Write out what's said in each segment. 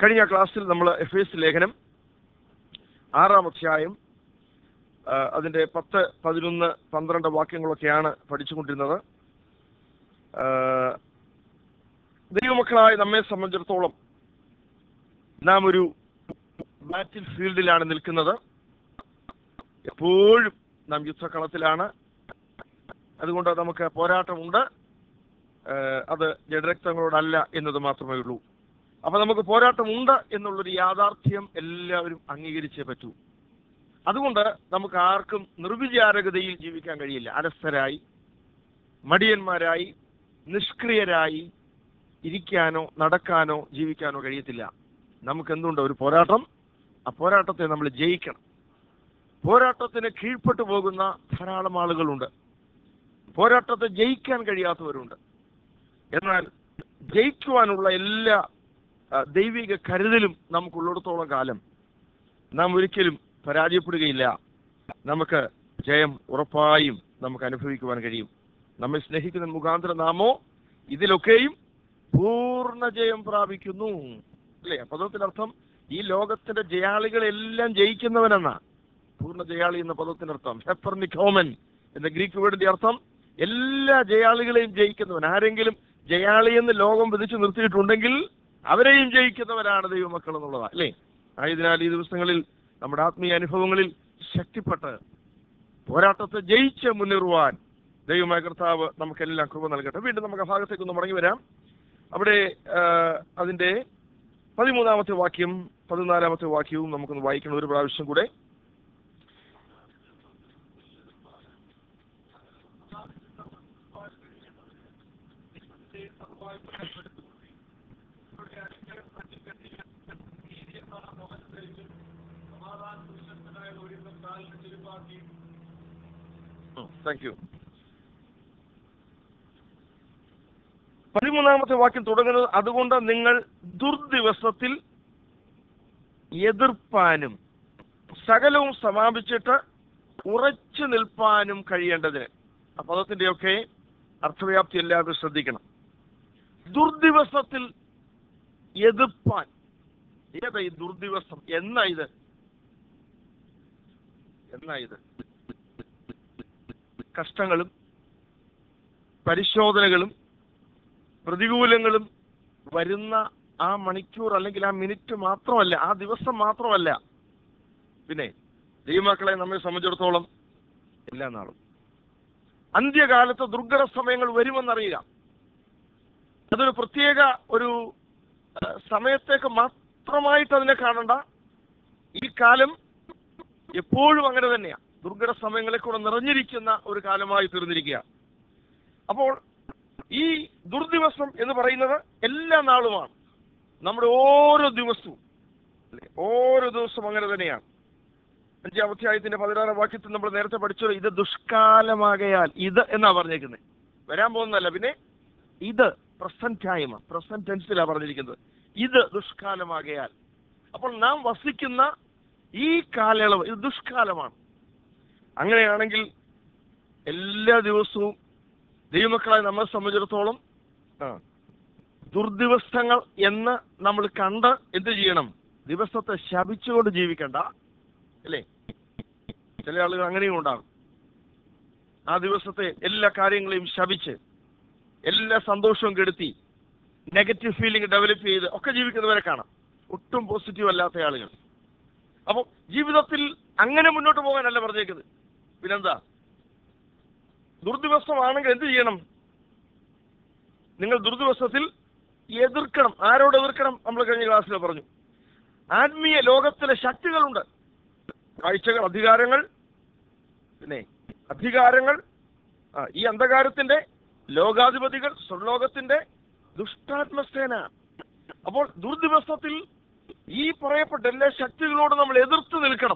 കഴിഞ്ഞ ക്ലാസ്സിൽ നമ്മൾ എഫ് എസ് ലേഖനം ആറാം അധ്യായം ആ, അതിന്റെ പത്ത് പതിനൊന്ന് പന്ത്രണ്ട് വാക്യങ്ങളൊക്കെയാണ് പഠിച്ചുകൊണ്ടിരുന്നത് ആ, ദൈവമക്കളായ നമ്മെ സംബന്ധിച്ചിടത്തോളം നാം ഒരു ബാറ്റിൽ ഫീൽഡിലാണ് നിൽക്കുന്നത് എപ്പോഴും നാം യുദ്ധക്കളത്തിലാണ് അതുകൊണ്ട് നമുക്ക് പോരാട്ടമുണ്ട് ആ, അത് ജഡരക്തങ്ങളോടല്ല എന്നത് മാത്രമേ ഉള്ളൂ അപ്പൊ നമുക്ക് പോരാട്ടമുണ്ട് എന്നുള്ളൊരു യാഥാർത്ഥ്യം എല്ലാവരും അംഗീകരിച്ചേ പറ്റൂ അതുകൊണ്ട് നമുക്ക് ആർക്കും നിർവിചാരകതയിൽ ജീവിക്കാൻ കഴിയില്ല അലസരായി മടിയന്മാരായി നിഷ്ക്രിയരായി ഇരിക്കാനോ നടക്കാനോ ജീവിക്കാനോ കഴിയത്തില്ല നമുക്ക് എന്തുണ്ട് ഒരു പോരാട്ടം ആ പോരാട്ടത്തെ നമ്മൾ ജയിക്കണം പോരാട്ടത്തിന് കീഴ്പ്പെട്ടു പോകുന്ന ധാരാളം ആളുകളുണ്ട് പോരാട്ടത്തെ ജയിക്കാൻ കഴിയാത്തവരുണ്ട് എന്നാൽ ജയിക്കുവാനുള്ള എല്ലാ ആ, ദൈവിക കരുതലും നമുക്കുള്ളിടത്തോളം കാലം നാം ഒരിക്കലും പരാജയപ്പെടുകയില്ല നമുക്ക് ജയം ഉറപ്പായും നമുക്ക് അനുഭവിക്കുവാൻ കഴിയും നമ്മെ സ്നേഹിക്കുന്ന മുഖാന്തരം നാമോ ഇതിലൊക്കെയും പൂർണ്ണ ജയം പ്രാപിക്കുന്നു അല്ലേ പദത്തിനർത്ഥം ഈ ലോകത്തിന്റെ ജയാളികളെല്ലാം ജയിക്കുന്നവനെന്നാ പൂർണ്ണ ജയാളി എന്ന പദത്തിനർത്ഥം ഹെപ്പർനിക്കോമൻ എന്ന ഗ്രീക്ക് വേർഡിന്റെ അർത്ഥം എല്ലാ ജയാളികളെയും ജയിക്കുന്നവൻ ആരെങ്കിലും ജയാളി എന്ന് ലോകം വിധിച്ചു നിർത്തിയിട്ടുണ്ടെങ്കിൽ അവരെയും ജയിക്കുന്നവരാണ് ദൈവമക്കൾ എന്നുള്ളതാ അല്ലേ ആയതിനാൽ ഈ ദിവസങ്ങളിൽ നമ്മുടെ ആത്മീയ അനുഭവങ്ങളിൽ ശക്തിപ്പെട്ട് പോരാട്ടത്തെ ജയിച്ച് മുന്നേറുവാൻ ദൈവമായ കർത്താവ് നമുക്കെല്ലാം കൃപ നൽകട്ടെ വീണ്ടും നമുക്ക് ആ ഭാഗത്തേക്ക് ഒന്ന് മടങ്ങി വരാം അവിടെ ആ, അതിന്റെ പതിമൂന്നാമത്തെ വാക്യം പതിനാലാമത്തെ വാക്യവും നമുക്കൊന്ന് വായിക്കണം ഒരു പ്രാവശ്യം കൂടെ താങ്ക് യു പതിമൂന്നാമത്തെ വാക്യം തുടങ്ങുന്നത് അതുകൊണ്ട് നിങ്ങൾ ദുർദിവസത്തിൽ എതിർപ്പാനും സകലവും സമാപിച്ചിട്ട് ഉറച്ചു നിൽപ്പാനും കഴിയേണ്ടതിന് ആ പദത്തിന്റെയൊക്കെ അർത്ഥവ്യാപ്തി എല്ലാവരും ശ്രദ്ധിക്കണം ദുർദിവസത്തിൽ എതിർപ്പാൻ ഏതാ ഈ ദുർദിവസം എന്നാ ഇത് എന്നാ ഇത് കഷ്ടങ്ങളും പരിശോധനകളും പ്രതികൂലങ്ങളും വരുന്ന ആ മണിക്കൂർ അല്ലെങ്കിൽ ആ മിനിറ്റ് മാത്രമല്ല ആ ദിവസം മാത്രമല്ല പിന്നെ ദൈവമക്കളെ നമ്മെ സംബന്ധിച്ചിടത്തോളം എല്ലാ നാളും അന്ത്യകാലത്ത് ദുർഘട സമയങ്ങൾ വരുമെന്നറിയുക അതൊരു പ്രത്യേക ഒരു ആ, സമയത്തേക്ക് മാത്രമായിട്ട് അതിനെ കാണണ്ട ഈ കാലം എപ്പോഴും അങ്ങനെ തന്നെയാ ദുർഘട സമയങ്ങളെ കൂടെ നിറഞ്ഞിരിക്കുന്ന ഒരു കാലമായി തീർന്നിരിക്കുക അപ്പോൾ ഈ ദുർദിവസം എന്ന് പറയുന്നത് എല്ലാ നാളുമാണ് നമ്മുടെ ഓരോ ദിവസവും അല്ലേ? ഓരോ ദിവസവും അങ്ങനെ തന്നെയാണ് അഞ്ചാം അധ്യായത്തിന്റെ പതിനാറാം വാക്യത്തിൽ നമ്മൾ നേരത്തെ പഠിച്ചത് ഇത് ദുഷ്കാലമാകയാൽ ഇത് എന്നാ പറഞ്ഞേക്കുന്നത് വരാൻ പോകുന്നതല്ല പിന്നെ ഇത് പ്രസന്റ് ടൈം പ്രസന്റ് ടെൻസിലാണ് പറഞ്ഞിരിക്കുന്നത് ഇത് ദുഷ്കാലമാകയാൽ അപ്പോൾ നാം വസിക്കുന്ന ഈ കാലയളവ് ഇത് ദുഷ്കാലമാണ് അങ്ങനെയാണെങ്കിൽ എല്ലാ ദിവസവും ദൈവമക്കളായി നമ്മളെ സംബന്ധിച്ചിടത്തോളം ആ, ദുർദിവസങ്ങൾ എന്ന് നമ്മൾ കണ്ട് എന്ത് ചെയ്യണം ദിവസത്തെ ശപിച്ചുകൊണ്ട് ജീവിക്കണ്ട അല്ലേ ചില ആളുകൾ അങ്ങനെയും ഉണ്ടാകും ആ ദിവസത്തെ എല്ലാ കാര്യങ്ങളെയും ശപിച്ച് എല്ലാ സന്തോഷവും കെടുത്തി നെഗറ്റീവ് ഫീലിംഗ് ഡെവലപ്പ് ചെയ്ത് ഒക്കെ ജീവിക്കുന്നവരെ കാണാം ഒട്ടും പോസിറ്റീവ് അല്ലാത്ത ആളുകൾ അപ്പോൾ ജീവിതത്തിൽ അങ്ങനെ മുന്നോട്ട് പോകാനല്ല പറഞ്ഞേക്കുന്നത് പിന്നെന്താ ദുർദിവസമാണെങ്കിൽ എന്ത് ചെയ്യണം നിങ്ങൾ ദുർദിവസത്തിൽ എതിർക്കണം ആരോട് എതിർക്കണം നമ്മൾ കഴിഞ്ഞ ക്ലാസ്സിൽ പറഞ്ഞു ആത്മീയ ലോകത്തിലെ ശക്തികളുണ്ട് കാഴ്ചകൾ അധികാരങ്ങൾ പിന്നെ അധികാരങ്ങൾ ആ, ഈ അന്ധകാരത്തിന്റെ ലോകാധിപതികൾ സ്വർലോകത്തിന്റെ ദുഷ്ടാത്മസേന അപ്പോൾ ദുർദിവസത്തിൽ ഈ പറയപ്പെട്ട എല്ലാ ശക്തികളോട് നമ്മൾ എതിർത്ത് നിൽക്കണം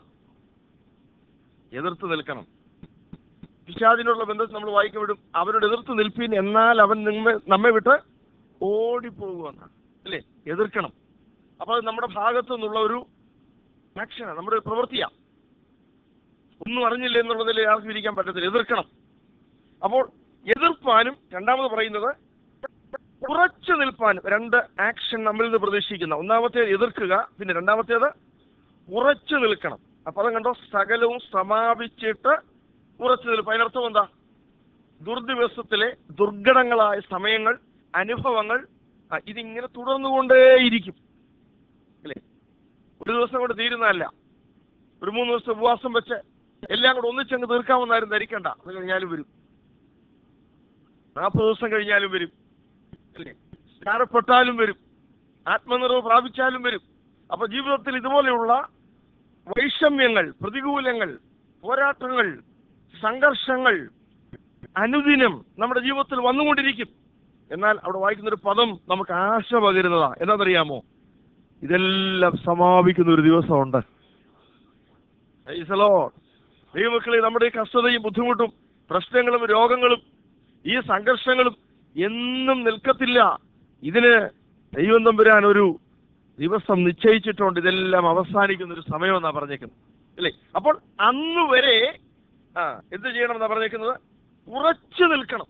എതിർത്ത് നിൽക്കണം പിശാചിനുള്ള ബന്ധത്തിൽ നമ്മൾ വായിക്കാൻ വിടും അവരോട് എതിർത്ത് നിൽപ്പീൻ എന്നാൽ അവൻ നമ്മെ നമ്മെ വിട്ട് ഓടിപ്പോകുമെന്നാണ് അല്ലേ എതിർക്കണം അപ്പൊ അത് നമ്മുടെ ഭാഗത്തു നിന്നുള്ള ഒരു ആക്ഷനാണ് നമ്മുടെ ഒരു പ്രവൃത്തിയാ ഒന്നും അറിഞ്ഞില്ല എന്നുള്ളതിൽ ആർക്കും ഇരിക്കാൻ പറ്റത്തില്ല എതിർക്കണം അപ്പോൾ എതിർപ്പാനും രണ്ടാമത് പറയുന്നത് ഉറച്ചു നിൽപ്പാൻ രണ്ട് ആക്ഷൻ നമ്മളിൽ നിന്ന് പ്രതീക്ഷിക്കുന്ന ഒന്നാമത്തേത് എതിർക്കുക പിന്നെ രണ്ടാമത്തേത് ഉറച്ചു നിൽക്കണം അപ്പൊ അത് കണ്ടോ സകലവും സമാപിച്ചിട്ട് ഉറച്ചു നിൽപ്പ് അതിനർത്ഥം എന്താ ദുർദിവസത്തിലെ ദുർഘടങ്ങളായ സമയങ്ങൾ അനുഭവങ്ങൾ ആ, ഇതിങ്ങനെ തുടർന്നുകൊണ്ടേയിരിക്കും അല്ലേ ഒരു ദിവസം കൊണ്ട് തീരുന്നതല്ല ഒരു മൂന്ന് ദിവസം ഉപവാസം വെച്ച് എല്ലാം കൂടെ ഒന്നിച്ചങ്ങ് തീർക്കാമെന്നാരും ധരിക്കണ്ട അത് കഴിഞ്ഞാലും വരും നാൽപ്പത് ദിവസം കഴിഞ്ഞാലും വരും അല്ലേ സ്നാനപ്പെട്ടാലും വരും ആത്മനിർവ് പ്രാപിച്ചാലും വരും അപ്പൊ ജീവിതത്തിൽ ഇതുപോലെയുള്ള വൈഷമ്യങ്ങൾ പ്രതികൂലങ്ങൾ പോരാട്ടങ്ങൾ സംഘർഷങ്ങൾ അനുദിനം നമ്മുടെ ജീവിതത്തിൽ വന്നുകൊണ്ടിരിക്കും എന്നാൽ അവിടെ വായിക്കുന്ന ഒരു പദം നമുക്ക് ആശ പകരുന്നതാ എന്താണെന്നറിയാമോ ഇതെല്ലാം സമാപിക്കുന്ന ഒരു ദിവസമുണ്ട് Praise the Lord. ദൈവമക്കളെ നമ്മുടെ ഈ കഷ്ടതയും ബുദ്ധിമുട്ടും പ്രശ്നങ്ങളും രോഗങ്ങളും ഈ സംഘർഷങ്ങളും എന്നും നിൽക്കത്തില്ല ഇതിന് ദൈവം തമ്പുരാൻ ഒരു ദിവസം നിശ്ചയിച്ചിട്ടുണ്ട് ഇതെല്ലാം അവസാനിക്കുന്ന ഒരു സമയമെന്നാ പറഞ്ഞേക്കുന്നത് അല്ലേ അപ്പോൾ അന്ന് വരെ ആ എന്ത് ചെയ്യണം എന്നാ പറഞ്ഞേക്കുന്നത് ഉറച്ചു നിൽക്കണം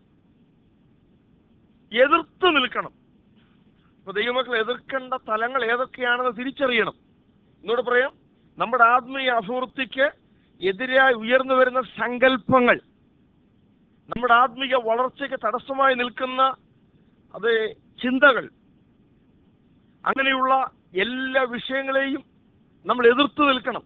എതിർത്ത് നിൽക്കണം ഇപ്പൊ ദൈവമക്കൾ എതിർക്കേണ്ട തലങ്ങൾ ഏതൊക്കെയാണെന്ന് തിരിച്ചറിയണം എന്നോട് പറയാം നമ്മുടെ ആത്മീയ അഭിവൃദ്ധിക്ക് എതിരായി ഉയർന്നു വരുന്ന സങ്കല്പങ്ങൾ നമ്മുടെ ആത്മീയ വളർച്ചയ്ക്ക് തടസ്സമായി നിൽക്കുന്ന അത് ചിന്തകൾ അങ്ങനെയുള്ള എല്ലാ വിഷയങ്ങളെയും നമ്മൾ എതിർത്ത് നിൽക്കണം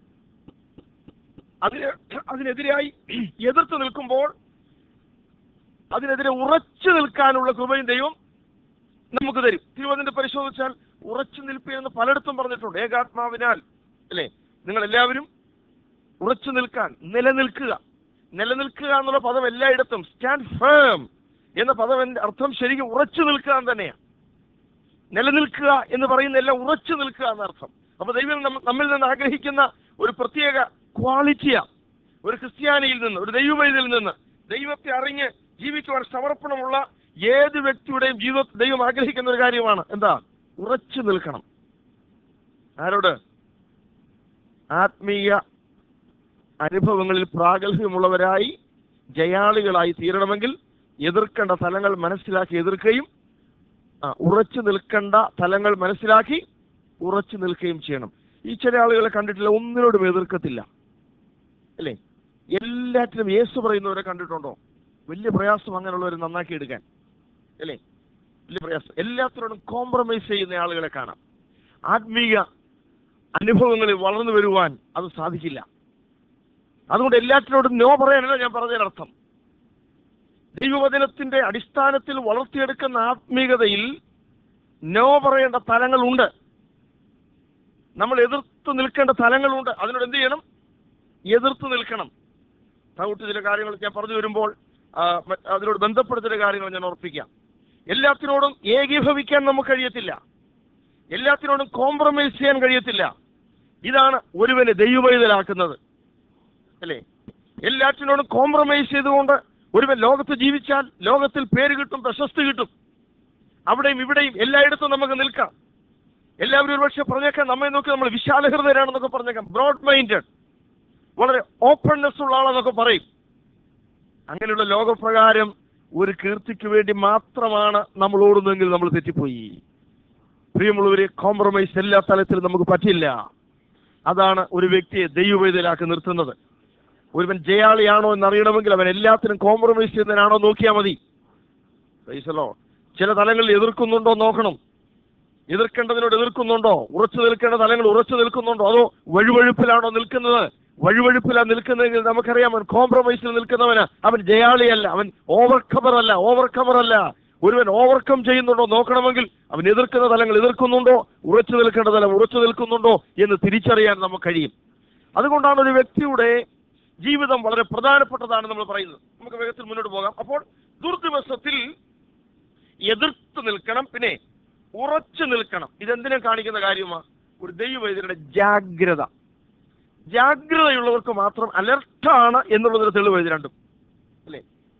അതിന് അതിനെതിരായി എതിർത്ത് നിൽക്കുമ്പോൾ അതിനെതിരെ ഉറച്ചു നിൽക്കാനുള്ള കൃപയും ദൈവം നമുക്ക് തരും തിരുവനന്തപുരം പരിശോധിച്ചാൽ ഉറച്ചു നിൽപ്പീനെന്ന് പലയിടത്തും പറഞ്ഞിട്ടുണ്ട് ഏകാത്മാവിനാൽ അല്ലേ നിങ്ങൾ എല്ലാവരും ഉറച്ചു നിൽക്കാൻ നിലനിൽക്കുക നിലനിൽക്കുക എന്നുള്ള പദം എല്ലായിടത്തും സ്റ്റാൻഡ് ഫേം എന്ന പദം എന്റെ അർത്ഥം ശരിക്കും ഉറച്ചു നിൽക്കുക തന്നെയാണ് നിലനിൽക്കുക എന്ന് പറയുന്ന എല്ലാം ഉറച്ചു നിൽക്കുക എന്നർത്ഥം അപ്പൊ ദൈവം നമ്മ- നമ്മിൽ നിന്ന് ആഗ്രഹിക്കുന്ന ഒരു പ്രത്യേക ക്വാളിറ്റിയാ ഒരു ക്രിസ്ത്യാനിയിൽ നിന്ന് ഒരു ദൈവവൈദ്യയിൽ നിന്ന് ദൈവത്തെ അറിഞ്ഞ് ജീവിക്കുവാൻ സമർപ്പണമുള്ള ഏത് വ്യക്തിയുടെയും ജീവിത ദൈവം ആഗ്രഹിക്കുന്ന ഒരു കാര്യമാണ് എന്താ ഉറച്ചു നിൽക്കണം ആരോട് ആത്മീയ അനുഭവങ്ങളിൽ പ്രാഗൽഭ്യമുള്ളവരായി ജയാളികളായി തീരണമെങ്കിൽ എതിർക്കേണ്ട തലങ്ങൾ മനസ്സിലാക്കി എതിർക്കുകയും ആ, ഉറച്ചു നിൽക്കേണ്ട തലങ്ങൾ മനസ്സിലാക്കി ഉറച്ചു നിൽക്കുകയും ചെയ്യണം ഈ ചില ആളുകളെ കണ്ടിട്ടില്ല ഒന്നിനോടും എതിർക്കത്തില്ല അല്ലേ എല്ലാറ്റിനും യേശു പറയുന്നവരെ കണ്ടിട്ടുണ്ടോ വലിയ പ്രയാസം അങ്ങനെയുള്ളവരെ നന്നാക്കി എടുക്കാൻ അല്ലേ വലിയ പ്രയാസം എല്ലാത്തിനോടും കോംപ്രമൈസ് ചെയ്യുന്ന ആളുകളെ കാണാം ആത്മീയ അനുഭവങ്ങളിൽ വളർന്നു വരുവാൻ അത് സാധിക്കില്ല അതുകൊണ്ട് എല്ലാറ്റിനോടും നോ പറയാനല്ല ഞാൻ പറഞ്ഞതിനർത്ഥം ദൈവവചനത്തിന്റെ അടിസ്ഥാനത്തിൽ വളർത്തിയെടുക്കുന്ന ആത്മീയതയിൽ നോ പറയേണ്ട തലങ്ങളുണ്ട് നമ്മൾ എതിർത്ത് നിൽക്കേണ്ട തലങ്ങളുണ്ട് അതിനോട് എന്ത് ചെയ്യണം എതിർത്ത് നിൽക്കണം തവിട്ട് ചില കാര്യങ്ങൾ ഞാൻ പറഞ്ഞു വരുമ്പോൾ ആ, മ- അതിനോട് ബന്ധപ്പെട്ട ചില കാര്യങ്ങൾ ഞാൻ ഓർപ്പിക്കാം എല്ലാത്തിനോടും ഏകീഭവിക്കാൻ നമുക്ക് കഴിയത്തില്ല എല്ലാത്തിനോടും കോംപ്രമൈസ് ചെയ്യാൻ കഴിയത്തില്ല ഇതാണ് ഒരുവനെ ദൈവവൈതലാക്കുന്നത് അല്ലേ എല്ലാറ്റിനോടും കോംപ്രമൈസ് ചെയ്തുകൊണ്ട് ഒരുവൻ ലോകത്ത് ജീവിച്ചാൽ ലോകത്തിൽ പേര് കിട്ടും പ്രശസ്തി കിട്ടും അവിടെയും ഇവിടെയും എല്ലായിടത്തും നമുക്ക് നിൽക്കാം എല്ലാവരും ഒരുപക്ഷെ പറഞ്ഞേക്കാം നമ്മെ നോക്കി നമ്മൾ വിശാലഹൃദയരാണെന്നൊക്കെ പറഞ്ഞേക്കാം ബ്രോഡ് മൈൻഡഡ് വളരെ ഓപ്പൺനെസ് ഉള്ള ആളെന്നൊക്കെ പറയും അങ്ങനെയുള്ള ലോകപ്രകാരം ഒരു കീർത്തിക്ക് വേണ്ടി മാത്രമാണ് നമ്മൾ ഓടുന്നതെങ്കിൽ നമ്മൾ തെറ്റിപ്പോയി പ്രിയമുള്ളവരെ കോംപ്രമൈസ് എല്ലാ തലത്തിലും നമുക്ക് പറ്റില്ല അതാണ് ഒരു വ്യക്തിയെ ദൈവവേദയിലാക്കി നിർത്തുന്നത് ഒരുവൻ ജയാളിയാണോ എന്നറിയണമെങ്കിൽ അവൻ എല്ലാത്തിനും കോംപ്രമൈസ് ചെയ്യുന്നതിനാണോ നോക്കിയാൽ മതി പൈസലോ ചില തലങ്ങളിൽ എതിർക്കുന്നുണ്ടോ നോക്കണം എതിർക്കേണ്ടതിനോട് എതിർക്കുന്നുണ്ടോ ഉറച്ചു നിൽക്കേണ്ട തലങ്ങൾ ഉറച്ചു നിൽക്കുന്നുണ്ടോ അതോ വഴുവഴുപ്പിലാണോ നിൽക്കുന്നത് വഴുവഴുപ്പിലാണ് നിൽക്കുന്നതെങ്കിൽ നമുക്കറിയാം അവൻ കോംപ്രമൈസിൽ നിൽക്കുന്നവന് അവൻ ജയാളിയല്ല അവൻ ഓവർകമർ അല്ല ഓവർകമർ അല്ല ഒരുവൻ ഓവർകം ചെയ്യുന്നുണ്ടോ നോക്കണമെങ്കിൽ അവൻ എതിർക്കുന്ന തലങ്ങൾ എതിർക്കുന്നുണ്ടോ ഉറച്ചു നിൽക്കേണ്ട തലം ഉറച്ചു നിൽക്കുന്നുണ്ടോ എന്ന് തിരിച്ചറിയാൻ നമുക്ക് കഴിയും അതുകൊണ്ടാണ് ഒരു വ്യക്തിയുടെ ജീവിതം വളരെ പ്രധാനപ്പെട്ടതാണ് നമ്മൾ പറയുന്നത് നമുക്ക് വേഗത്തിൽ മുന്നോട്ട് പോകാം അപ്പോൾ ദുർദിവസത്തിൽ എതിർത്ത് നിൽക്കണം പിന്നെ ഉറച്ചു നിൽക്കണം ഇതെന്തിനെ കാണിക്കുന്ന കാര്യമാണ് ഒരു ദൈവവൈദ്യരുടെ ജാഗ്രത ജാഗ്രതയുള്ളവർക്ക് മാത്രം അലർട്ടാണ് എന്നുള്ളതിന് തെളിവ് ഇത് രണ്ടും അല്ലേ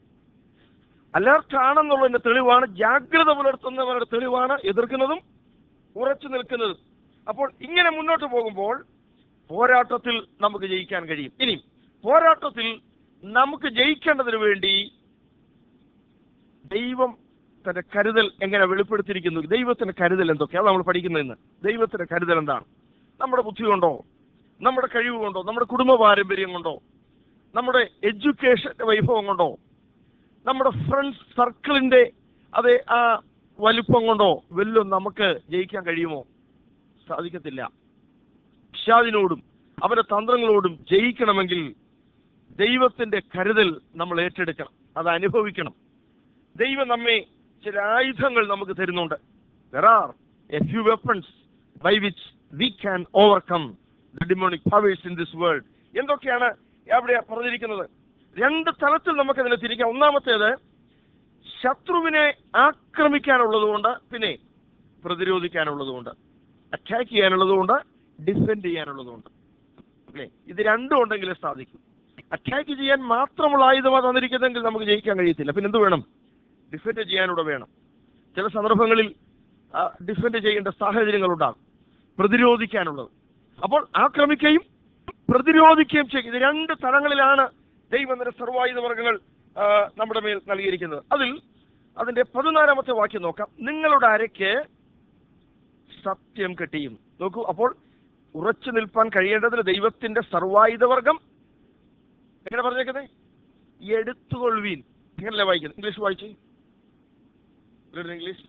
അലർട്ട് ആണെന്നുള്ളതിന്റെ തെളിവാണ് ജാഗ്രത പുലർത്തുന്നവരുടെ തെളിവാണ് എതിർക്കുന്നതും ഉറച്ചു നിൽക്കുന്നതും അപ്പോൾ ഇങ്ങനെ മുന്നോട്ട് പോകുമ്പോൾ പോരാട്ടത്തിൽ നമുക്ക് ജയിക്കാൻ കഴിയും ഇനി പോരാട്ടത്തിൽ നമുക്ക് ജയിക്കേണ്ടതിന് വേണ്ടി ദൈവം തന്റെ കരുതൽ എങ്ങനെ വെളിപ്പെടുത്തിയിരിക്കുന്നു ദൈവത്തിന്റെ കരുതൽ എന്തൊക്കെയാണ് നമ്മൾ പഠിക്കുന്നത് ഇന്ന് ദൈവത്തിന്റെ കരുതൽ എന്താണ് നമ്മുടെ ബുദ്ധി കൊണ്ടോ നമ്മുടെ കഴിവ് കൊണ്ടോ നമ്മുടെ കുടുംബ പാരമ്പര്യം കൊണ്ടോ നമ്മുടെ എഡ്യൂക്കേഷൻ വൈഭവം കൊണ്ടോ നമ്മുടെ ഫ്രണ്ട്സ് സർക്കിളിന്റെ അതെ ആ വലിപ്പം കൊണ്ടോ വല്ലതും നമുക്ക് ജയിക്കാൻ കഴിയുമോ സാധിക്കത്തില്ല ഷാദിനോടും അവന്റെ തന്ത്രങ്ങളോടും ജയിക്കണമെങ്കിൽ ദൈവത്തിന്റെ കരുതൽ നമ്മൾ ഏറ്റെടുക്കണം അത് അനുഭവിക്കണം ദൈവം നമ്മെ ചില ആയുധങ്ങൾ നമുക്ക് തരുന്നുണ്ട് there are a few weapons by which we can overcome the demonic powers in this world എന്തൊക്കെയാണ് അവിടെ പറഞ്ഞിരിക്കുന്നത് രണ്ട് തലത്തിൽ നമുക്കതിനെ തിരിക്കാം ഒന്നാമത്തേത് ശത്രുവിനെ ആക്രമിക്കാനുള്ളതുകൊണ്ട് പിന്നെ പ്രതിരോധിക്കാനുള്ളതുകൊണ്ട് അറ്റാക്ക് ചെയ്യാനുള്ളതുകൊണ്ട് ഡിഫെൻഡ് ചെയ്യാനുള്ളതുകൊണ്ട് അല്ലേ ഇത് രണ്ടും ഉണ്ടെങ്കിലേ സാധിക്കും അറ്റാക്ക് ചെയ്യാൻ മാത്രമുള്ള ആയുധമാണ് തന്നിരിക്കുന്നെങ്കിൽ നമുക്ക് ജയിക്കാൻ കഴിയത്തില്ല പിന്നെ എന്ത് വേണം ഡിഫെൻഡ് ചെയ്യാനൂടെ വേണം ചില സന്ദർഭങ്ങളിൽ ഡിഫെൻഡ് ചെയ്യേണ്ട സാഹചര്യങ്ങളുണ്ടാകും പ്രതിരോധിക്കാനുള്ളത് അപ്പോൾ ആക്രമിക്കുകയും പ്രതിരോധിക്കുകയും ചെയ്യും ഇത് രണ്ട് തലങ്ങളിലാണ് ദൈവത്തിന്റെ സർവായുധ വർഗങ്ങൾ ആ, നമ്മുടെ മേൽ നൽകിയിരിക്കുന്നത് അതിൽ അതിന്റെ പതിനാലാമത്തെ വാക്യം നോക്കാം നിങ്ങളുടെ അരയ്ക്ക് സത്യം കെട്ടിയും നോക്കൂ അപ്പോൾ ഉറച്ചു നിൽപ്പാൻ കഴിയേണ്ടതിന് ദൈവത്തിന്റെ സർവായുധ വർഗം എങ്ങനെ പറഞ്ഞേക്കുന്നത് എടുത്തുകൊള്ളുവീൻ എങ്ങനല്ലേ വായിക്കുന്നത് ഇംഗ്ലീഷ് വായിച്ചു English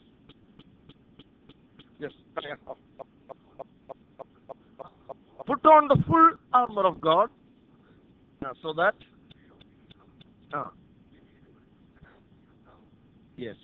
Yes. Put on the full armor of God uh, so that uh, yes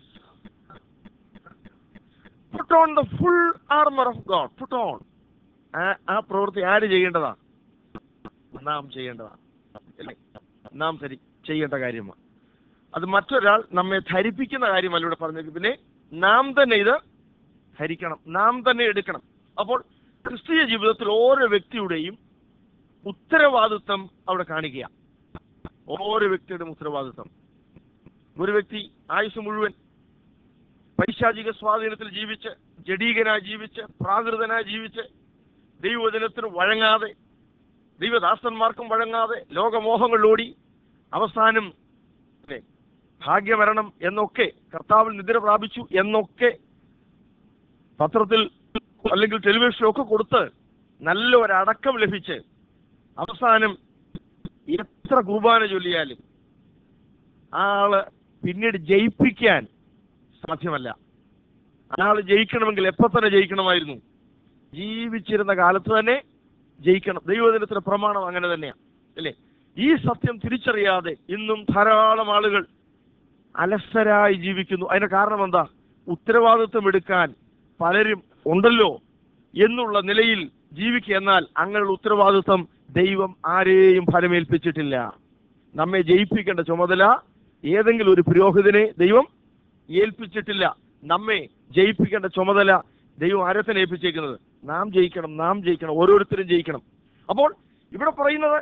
put on the full armor of God put on ആ ആ പ്രവൃത്തി ആര് ചെയ്യേണ്ടതാ നാം ചെയ്യേണ്ടതാണ് അല്ലേ നാം ധരി ചെയ്യേണ്ട കാര്യമാണ് അത് മറ്റൊരാൾ നമ്മെ ധരിപ്പിക്കുന്ന കാര്യമല്ല ഇവിടെ പറഞ്ഞത് പിന്നെ നാം തന്നെ ഇത് ധരിക്കണം നാം തന്നെ എടുക്കണം അപ്പോൾ ക്രിസ്തീയ ജീവിതത്തിൽ ഓരോ വ്യക്തിയുടെയും ഉത്തരവാദിത്വം അവിടെ കാണിക്കുക ഓരോ വ്യക്തിയുടെയും ഉത്തരവാദിത്വം ഒരു വ്യക്തി ആയുസ് മുഴുവൻ പൈശാചിക സ്വാധീനത്തിൽ ജീവിച്ച് ജഡീകനായി ജീവിച്ച് പ്രാകൃതനായി ജീവിച്ച് ദൈവവചനത്തിന് വഴങ്ങാതെ ദൈവദാസന്മാർക്കും വഴങ്ങാതെ ലോകമോഹങ്ങളിലോടി അവസാനം അല്ലേ, ഭാഗ്യമരണം എന്നൊക്കെ കർത്താവിൽ നിദ്ര പ്രാപിച്ചു എന്നൊക്കെ പത്രത്തിൽ അല്ലെങ്കിൽ ടെലിവിഷനിലൊക്കെ കൊടുത്ത് നല്ല ഒരടക്കം ലഭിച്ച് അവസാനം എത്ര കുർബാന ചൊല്ലിയാലും ആ ആള് പിന്നീട് ജയിപ്പിക്കാൻ സാധ്യമല്ല ആള് ജയിക്കണമെങ്കിൽ എപ്പോ തന്നെ ജയിക്കണമായിരുന്നു ജീവിച്ചിരുന്ന കാലത്ത് തന്നെ ജയിക്കണം ദൈവദിനത്തിന്റെ പ്രമാണം അങ്ങനെ തന്നെയാണ് അല്ലേ ഈ സത്യം തിരിച്ചറിയാതെ ഇന്നും ധാരാളം ആളുകൾ അലസരായി ജീവിക്കുന്നു അതിന്റെ കാരണം എന്താ ഉത്തരവാദിത്വം എടുക്കാൻ പലരും ഉണ്ടല്ലോ എന്നുള്ള നിലയിൽ ജീവിക്കുക എന്നാൽ അങ്ങനെയുള്ള ഉത്തരവാദിത്വം ദൈവം ആരെയും ഫലമേൽപ്പിച്ചിട്ടില്ല നമ്മെ ജയിപ്പിക്കേണ്ട ചുമതല ഏതെങ്കിലും ഒരു പുരോഹിതനെ ദൈവം ഏൽപ്പിച്ചിട്ടില്ല നമ്മെ ജയിപ്പിക്കേണ്ട ചുമതല ദൈവം ആരത്തിനെ ഏൽപ്പിച്ചേക്കുന്നത് നാം ജയിക്കണം നാം ജയിക്കണം ഓരോരുത്തരും ജയിക്കണം അപ്പോൾ ഇവിടെ പറയുന്നത്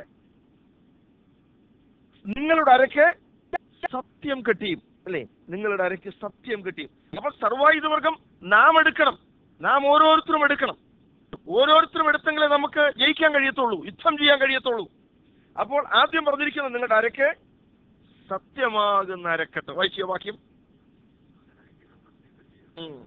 നിങ്ങളുടെ അരക്ക് സത്യം കെട്ടിയും അല്ലേ നിങ്ങളുടെ അരക്ക് സത്യം കെട്ടിയും അപ്പോൾ സർവായുധവർഗം നാം എടുക്കണം നാം ഓരോരുത്തരും എടുക്കണം ഓരോരുത്തരും എടുത്തെങ്കിലേ നമുക്ക് ജയിക്കാൻ കഴിയത്തുള്ളൂ യുദ്ധം ചെയ്യാൻ കഴിയത്തുള്ളൂ അപ്പോൾ ആദ്യം പറഞ്ഞിരിക്കുന്നത് നിങ്ങളുടെ അരക്ക് സത്യമാകുന്ന അരക്കെട്ട് വായിച്ചിയ വാക്യം ഉം.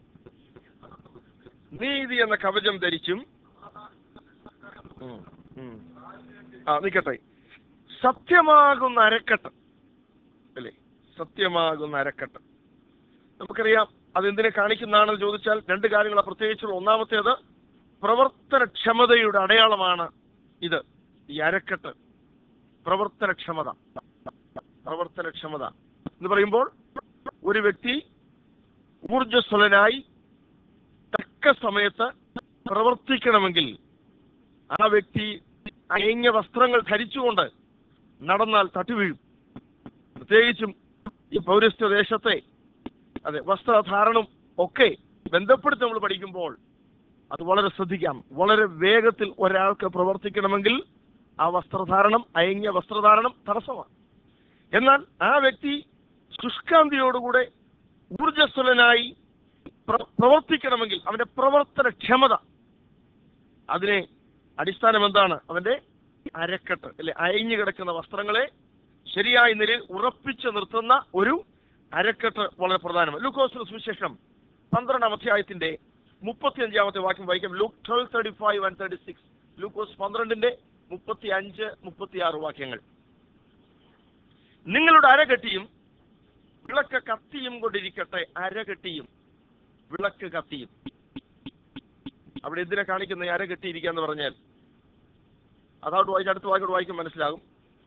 നീതി എന്ന കവചം ധരിച്ചും ഉം, ഉം. ആ നിക്കട്ടെ സത്യമാകുന്ന അരക്കെട്ട് അല്ലേ സത്യമാകുന്ന അരക്കെട്ട് നമുക്കറിയാം അതെന്തിനെ കാണിക്കുന്നതാണെന്ന് ചോദിച്ചാൽ രണ്ട് കാര്യങ്ങളാണ് പ്രത്യേകിച്ചുള്ള ഒന്നാമത്തേത് പ്രവർത്തനക്ഷമതയുടെ അടയാളമാണ് ഇത് ഈ അരക്കെട്ട് പ്രവർത്തനക്ഷമത പ്രവർത്തനക്ഷമത എന്ന് പറയുമ്പോൾ ഒരു വ്യക്തി ഊർജസ്വലനായി തക്ക സമയത്ത് പ്രവർത്തിക്കണമെങ്കിൽ ആ വ്യക്തി അയഞ്ഞ വസ്ത്രങ്ങൾ ധരിച്ചുകൊണ്ട് നടന്നാൽ തട്ടിവീഴും പ്രത്യേകിച്ചും ഈ പൗരസ്ത്യ ദേശത്തെ അതെ വസ്ത്രധാരണം ഒക്കെ ബന്ധപ്പെടുത്തി നമ്മൾ പഠിക്കുമ്പോൾ അത് വളരെ ശ്രദ്ധിക്കാം വളരെ വേഗത്തിൽ ഒരാൾക്ക് പ്രവർത്തിക്കണമെങ്കിൽ ആ വസ്ത്രധാരണം അയഞ്ഞ വസ്ത്രധാരണം തടസ്സമാണ് എന്നാൽ ആ വ്യക്തി ശുഷ്കാന്തിയോടുകൂടെ ഊർജസ്വലനായി പ്ര- പ്രവർത്തിക്കണമെങ്കിൽ അവന്റെ പ്രവർത്തനക്ഷമത അതിനെ അടിസ്ഥാനം എന്താണ് അവന്റെ അരക്കെട്ട് അല്ലെ അയഞ്ഞു കിടക്കുന്ന വസ്ത്രങ്ങളെ ശരിയായ നിലയിൽ ഉറപ്പിച്ചു നിർത്തുന്ന ഒരു അരക്കെട്ട് വളരെ പ്രധാനമാണ് ലൂക്കോസ് സുവിശേഷം പന്ത്രണ്ടാം അധ്യായത്തിന്റെ മുപ്പത്തിയഞ്ചാമത്തെ വാക്യം വായിക്കാം Luke twelve thirty five and thirty six ലൂക്കോസ് പന്ത്രണ്ടിന്റെ മുപ്പത്തി അഞ്ച് മുപ്പത്തിയാറ് വാക്യങ്ങൾ നിങ്ങളുടെ അരകെട്ടിയും വിളക്ക് കത്തിയും കൊണ്ടിരിക്കട്ടെ അരകെട്ടിയും വിളക്ക് കത്തിയും അവിടെ എന്തിനാ കാണിക്കുന്ന ഈ അരകെട്ടിയിരിക്കുക എന്ന് പറഞ്ഞാൽ അതോട്ട് വായിച്ച് അടുത്ത വാക്കോട് വായിക്കും മനസ്സിലാകും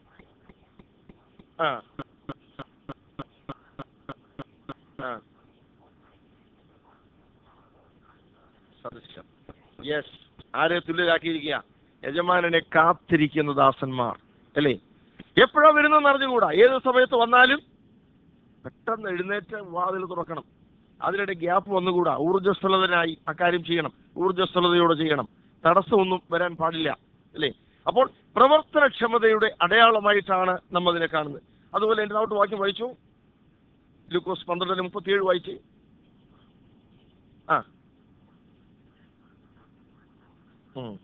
ആ ആ സദൃശം യെസ് ആരെ തുല്യരാക്കിയിരിക്കുക യജമാനനെ കാത്തിരിക്കുന്ന ദാസന്മാർ അല്ലേ എപ്പോഴാ വരുന്നതെന്ന് അറിഞ്ഞുകൂടാ ഏത് സമയത്ത് വന്നാലും പെട്ടെന്ന് എഴുന്നേറ്റ് വാതിൽ തുറക്കണം അതിനിടെ ഗ്യാപ്പ് വന്നുകൂടാ ഊർജ്ജസ്വലതനായി അക്കാര്യം ചെയ്യണം ഊർജ്ജസ്വലതയോടെ ചെയ്യണം തടസ്സമൊന്നും വരാൻ പാടില്ല അല്ലേ അപ്പോൾ പ്രവർത്തനക്ഷമതയുടെ അടയാളമായിട്ടാണ് നമ്മൾ അതിനെ കാണുന്നത് അതുപോലെ എൻ്റെ നാട്ട് വാക്യം വായിച്ചു ലൂക്കോസ് പന്ത്രണ്ടിന് മുപ്പത്തിയേഴ് വായിച്ച് ആ ഉം.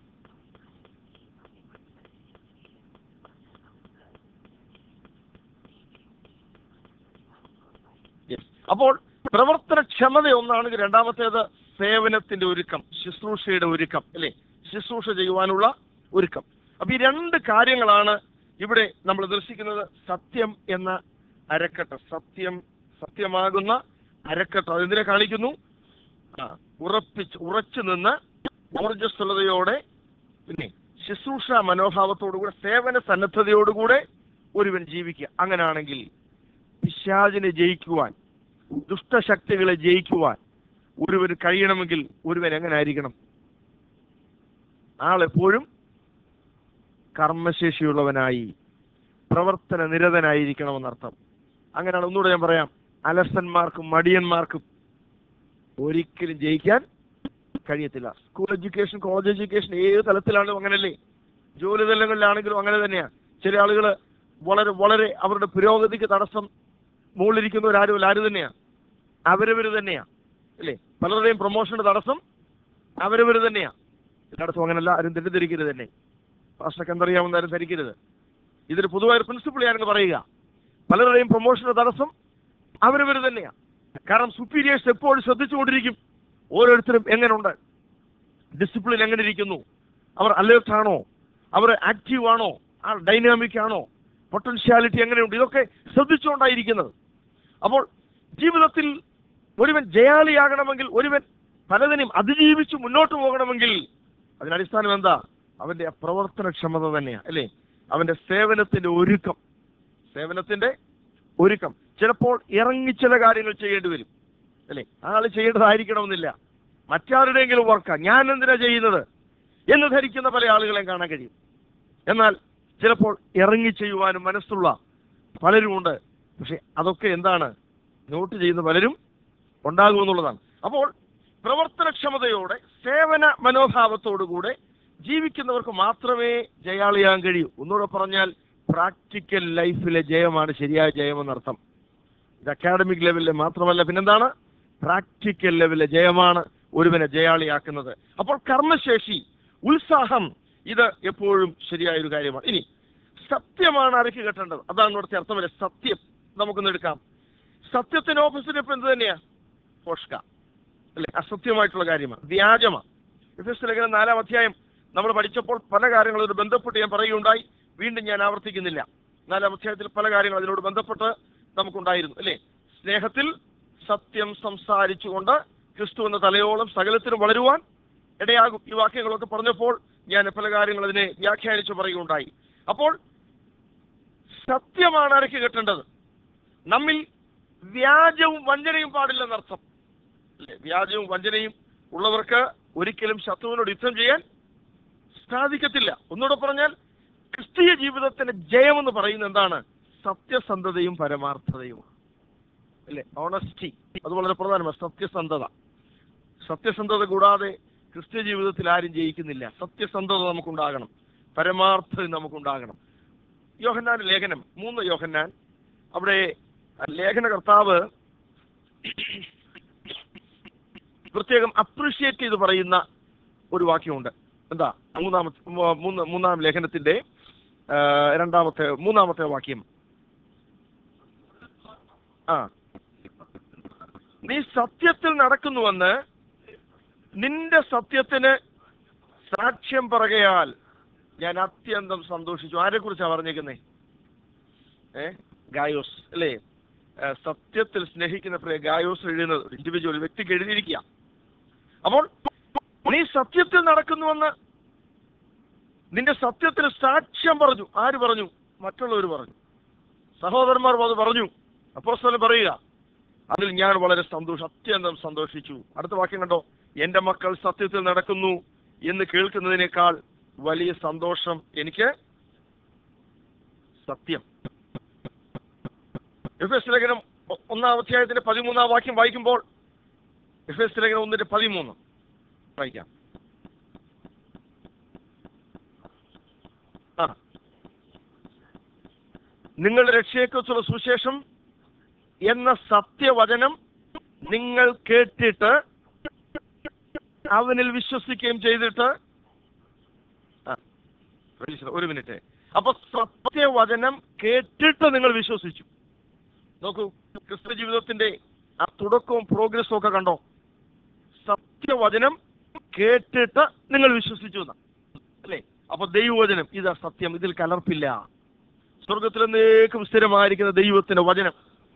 Yes. അപ്പോൾ പ്രവർത്തനക്ഷമത ഒന്നാണെങ്കിൽ രണ്ടാമത്തേത് സേവനത്തിന്റെ ഒരുക്കം ശുശ്രൂഷയുടെ ഒരുക്കം അല്ലേ ശുശ്രൂഷ ചെയ്യുവാനുള്ള ഒരുക്കം അപ്പൊ ഈ രണ്ട് കാര്യങ്ങളാണ് ഇവിടെ നമ്മൾ ദർശിക്കുന്നത് സത്യം എന്ന അരക്കെട്ട് സത്യം സത്യമാകുന്ന അരക്കെട്ട് അതെന്തിനെ കാണിക്കുന്നു ആ, ഉറപ്പിച്ച് ഉറച്ചു നിന്ന് ഊർജ്ജസ്വലതയോടെ പിന്നെ ശുശ്രൂഷ മനോഭാവത്തോടുകൂടെ സേവന സന്നദ്ധതയോടുകൂടെ ഒരുവൻ ജീവിക്കുക അങ്ങനാണെങ്കിൽ പിശാചിനെ ജയിക്കുവാൻ ദുഷ്ടശക്തികളെ ജയിക്കുവാൻ ഒരുവന് കഴിയണമെങ്കിൽ ഒരുവൻ എങ്ങനെ ആയിരിക്കണം ആളെപ്പോഴും കർമ്മശേഷിയുള്ളവനായി പ്രവർത്തന നിരതനായിരിക്കണമെന്നർത്ഥം അങ്ങനെയാണ് ഒന്നുകൂടെ ഞാൻ പറയാം അലസന്മാർക്കും മടിയന്മാർക്കും ഒരിക്കലും ജയിക്കാൻ കഴിയത്തില്ല സ്കൂൾ എഡ്യൂക്കേഷൻ കോളേജ് എഡ്യൂക്കേഷൻ ഏത് തലത്തിലാണെങ്കിലും അങ്ങനല്ലേ ജോലി തലങ്ങളിലാണെങ്കിലും അങ്ങനെ തന്നെയാണ് ചില ആളുകൾ വളരെ വളരെ അവരുടെ പുരോഗതിക്ക് തടസ്സം മുകളിലിരിക്കുന്നവരാരും ആര് തന്നെയാ അവരവര് തന്നെയാ അല്ലേ പലരുടെയും പ്രൊമോഷന്റെ തടസ്സം അവരവര് തന്നെയാ എല്ലായിടത്തും അങ്ങനല്ല ആരും തെറ്റിദ്ധരിക്കരുത് തന്നെ പാസ്റ്റർക്ക് എന്തറിയാമെന്ന് ആരും ധരിക്കരുത് ഇതൊരു പൊതുവായ പ്രിൻസിപ്പിൾ ഞാനങ്ങ് പറയുക പലരുടെയും പ്രൊമോഷന്റെ തടസ്സം അവരവര് തന്നെയാ കാരണം സുപ്പീരിയേഴ്സ് എപ്പോഴും ശ്രദ്ധിച്ചുകൊണ്ടിരിക്കും ഓരോരുത്തരും എങ്ങനെയുണ്ട് ഡിസിപ്ലിൻ എങ്ങനെ ഇരിക്കുന്നു അവർ അലേർട്ട് ആണോ അവർ ആക്റ്റീവ് ആണോ ആ ഡൈനാമിക് ആണോ പൊട്ടൻഷ്യാലിറ്റി എങ്ങനെയുണ്ട് ഇതൊക്കെ ശ്രദ്ധിച്ചുകൊണ്ടായിരിക്കുന്നത് അപ്പോൾ ജീവിതത്തിൽ ഒരുവൻ ജയാളിയാകണമെങ്കിൽ ഒരുവൻ പലതിനെയും അതിജീവിച്ച് മുന്നോട്ട് പോകണമെങ്കിൽ അതിനടിസ്ഥാനം എന്താ അവന്റെ പ്രവർത്തനക്ഷമത തന്നെയാണ് അല്ലേ അവന്റെ സേവനത്തിന്റെ ഒരുക്കം സേവനത്തിന്റെ ഒരുക്കം ചിലപ്പോൾ ഇറങ്ങി ചില കാര്യങ്ങൾ ചെയ്യേണ്ടി വരും അല്ലേ ആള് ചെയ്യേണ്ടതായിരിക്കണമെന്നില്ല മറ്റാരുടെയെങ്കിലും വർക്കാ ഞാൻ എന്തിനാ ചെയ്യുന്നത് എന്ന് ധരിക്കുന്ന പല ആളുകളെയും കാണാൻ കഴിയും എന്നാൽ ചിലപ്പോൾ ഇറങ്ങി ചെയ്യുവാനും മനസ്സുള്ള പലരുമുണ്ട് പക്ഷെ അതൊക്കെ എന്താണ് നോട്ട് ചെയ്യുന്ന പലരും ഉണ്ടാകുമെന്നുള്ളതാണ് അപ്പോൾ പ്രവർത്തനക്ഷമതയോടെ സേവന മനോഭാവത്തോടുകൂടെ ജീവിക്കുന്നവർക്ക് മാത്രമേ ജയാളിയാകാൻ കഴിയൂ ഒന്നുകൂടെ പറഞ്ഞാൽ പ്രാക്ടിക്കൽ ലൈഫിലെ ജയമാണ് ശരിയായ ജയമെന്നർത്ഥം ഇത് അക്കാഡമിക് ലെവലിലെ മാത്രമല്ല പിന്നെന്താണ് പ്രാക്ടിക്കൽ ലെവലിലെ ജയമാണ് ഒരുവനെ ജയാളിയാക്കുന്നത് അപ്പോൾ കർമ്മശേഷി ഉത്സാഹം ഇത് എപ്പോഴും ശരിയായ ഒരു കാര്യമാണ് ഇനി സത്യമാണ് അരക്ക് കെട്ടേണ്ടത് അതാണ് ഇവിടുത്തെ അർത്ഥമല്ലേ സത്യം നമുക്കൊന്ന് എടുക്കാം സത്യത്തിന് ഓപ്പോസിറ്റ് ഇപ്പൊ എന്ത് തന്നെയാ ഫോഷ്ക അല്ലെ അസത്യമായിട്ടുള്ള കാര്യമാണ് വ്യാജമാണ് എഫെസ് ലേഖനം നാലാം അധ്യായം നമ്മൾ പഠിച്ചപ്പോൾ പല കാര്യങ്ങളോട് ബന്ധപ്പെട്ട് ഞാൻ പറയുകയുണ്ടായി വീണ്ടും ഞാൻ ആവർത്തിക്കുന്നില്ല നാലാം അധ്യായത്തിൽ പല കാര്യങ്ങൾ അതിനോട് ബന്ധപ്പെട്ട് നമുക്കുണ്ടായിരുന്നു അല്ലേ സ്നേഹത്തിൽ സത്യം സംസാരിച്ചുകൊണ്ട് ക്രിസ്തു എന്ന തലയോളം സകലത്തിനും വളരുവാൻ ഇടയാകും ഈ വാക്യങ്ങളൊക്കെ പറഞ്ഞപ്പോൾ ഞാൻ പല കാര്യങ്ങൾ അതിനെ വ്യാഖ്യാനിച്ചു പറയുകയുണ്ടായി അപ്പോൾ സത്യമാണ് അരക്ക് കെട്ടേണ്ടത് നമ്മിൽ വ്യാജവും വഞ്ചനയും പാടില്ലെന്നർത്ഥം അല്ലേ വ്യാജവും വഞ്ചനയും ഉള്ളവർക്ക് ഒരിക്കലും ശത്രുവിനോട് യുദ്ധം ചെയ്യാൻ സാധിക്കത്തില്ല ഒന്നുകൂടെ പറഞ്ഞാൽ ക്രിസ്തീയ ജീവിതത്തിന്റെ ജയമെന്ന് പറയുന്നത് എന്താണ് സത്യസന്ധതയും പരമാർത്ഥതയും അല്ലേ ഓണസ്റ്റി അത് വളരെ പ്രധാനമാണ് സത്യസന്ധത സത്യസന്ധത കൂടാതെ ക്രിസ്ത്യ ജീവിതത്തിൽ ആരും ജയിക്കുന്നില്ല സത്യസന്ധത നമുക്കുണ്ടാകണം പരമാർത്ഥത നമുക്കുണ്ടാകണം യോഹന്നാൻ ലേഖനം മൂന്ന് യോഹന്നാൻ അവിടെ ലേഖനകർത്താവ് പ്രത്യേകം അപ്രീഷിയേറ്റ് ചെയ്ത് പറയുന്ന ഒരു വാക്യമുണ്ട് എന്താ മൂന്നാമത്തെ മൂ- മൂന്ന് മൂന്നാം ലേഖനത്തിന്റെ ആ, രണ്ടാമത്തെ മൂന്നാമത്തെ വാക്യം ആ നീ സത്യത്തിൽ നടക്കുന്നുവെന്ന് നിന്റെ സത്യത്തിന് സാക്ഷ്യം പറയുകയാൽ ഞാൻ അത്യന്തം സന്തോഷിച്ചു ആരെ കുറിച്ചാണ് പറഞ്ഞേക്കുന്നേ ഏ ഗായോസ് അല്ലേ ഏ, സത്യത്തിൽ സ്നേഹിക്കുന്ന പ്രിയ ഗായോസ് എഴുതുന്നത് ഇൻഡിവിജ്വൽ വ്യക്തിക്ക് എഴുതിയിരിക്കുക അപ്പോൾ നീ സത്യത്തിൽ നടക്കുന്നുവെന്ന് നിന്റെ സത്യത്തിൽ സാക്ഷ്യം പറഞ്ഞു ആര് പറഞ്ഞു മറ്റുള്ളവർ പറഞ്ഞു സഹോദരന്മാർ അത് പറഞ്ഞു അപ്പോസ്തലൻ പറയുക അതിൽ ഞാൻ വളരെ സന്തോഷം അത്യന്തം സന്തോഷിച്ചു അടുത്ത വാക്യം കണ്ടോ എന്റെ മക്കൾ സത്യത്തിൽ നടക്കുന്നു എന്ന് കേൾക്കുന്നതിനേക്കാൾ വലിയ സന്തോഷം എനിക്ക് സത്യം എഫ് എസ് ലേഖനം ഒ- ഒന്നാം അധ്യായത്തിന്റെ പതിമൂന്നാം വാക്യം വായിക്കുമ്പോൾ എഫ് എസ് ലേഖനം ഒന്നിന്റെ പതിമൂന്ന് വായിക്കാം ആ നിങ്ങളുടെ രക്ഷയെക്കുറിച്ചുള്ള സുശേഷം എന്ന സത്യവചനം നിങ്ങൾ കേട്ടിട്ട് അവനിൽ വിശ്വസിക്കുകയും ചെയ്തിട്ട് ആ, praise the Lord. ഒരു മിനിറ്റ് അപ്പൊ സത്യവചനം കേട്ടിട്ട് നിങ്ങൾ വിശ്വസിച്ചു നോക്കൂ ക്രിസ്തു ജീവിതത്തിന്റെ ആ തുടക്കവും പ്രോഗ്രസ്സും ഒക്കെ കണ്ടോ സത്യവചനം കേട്ടിട്ട് നിങ്ങൾ വിശ്വസിച്ചു എന്നാ അല്ലേ അപ്പൊ ദൈവവചനം ഇതാ സത്യം ഇതിൽ കലർപ്പില്ല സ്വർഗത്തിലെന്നേക്കും സ്ഥിരമായിരിക്കുന്ന ദൈവത്തിന്റെ വചനം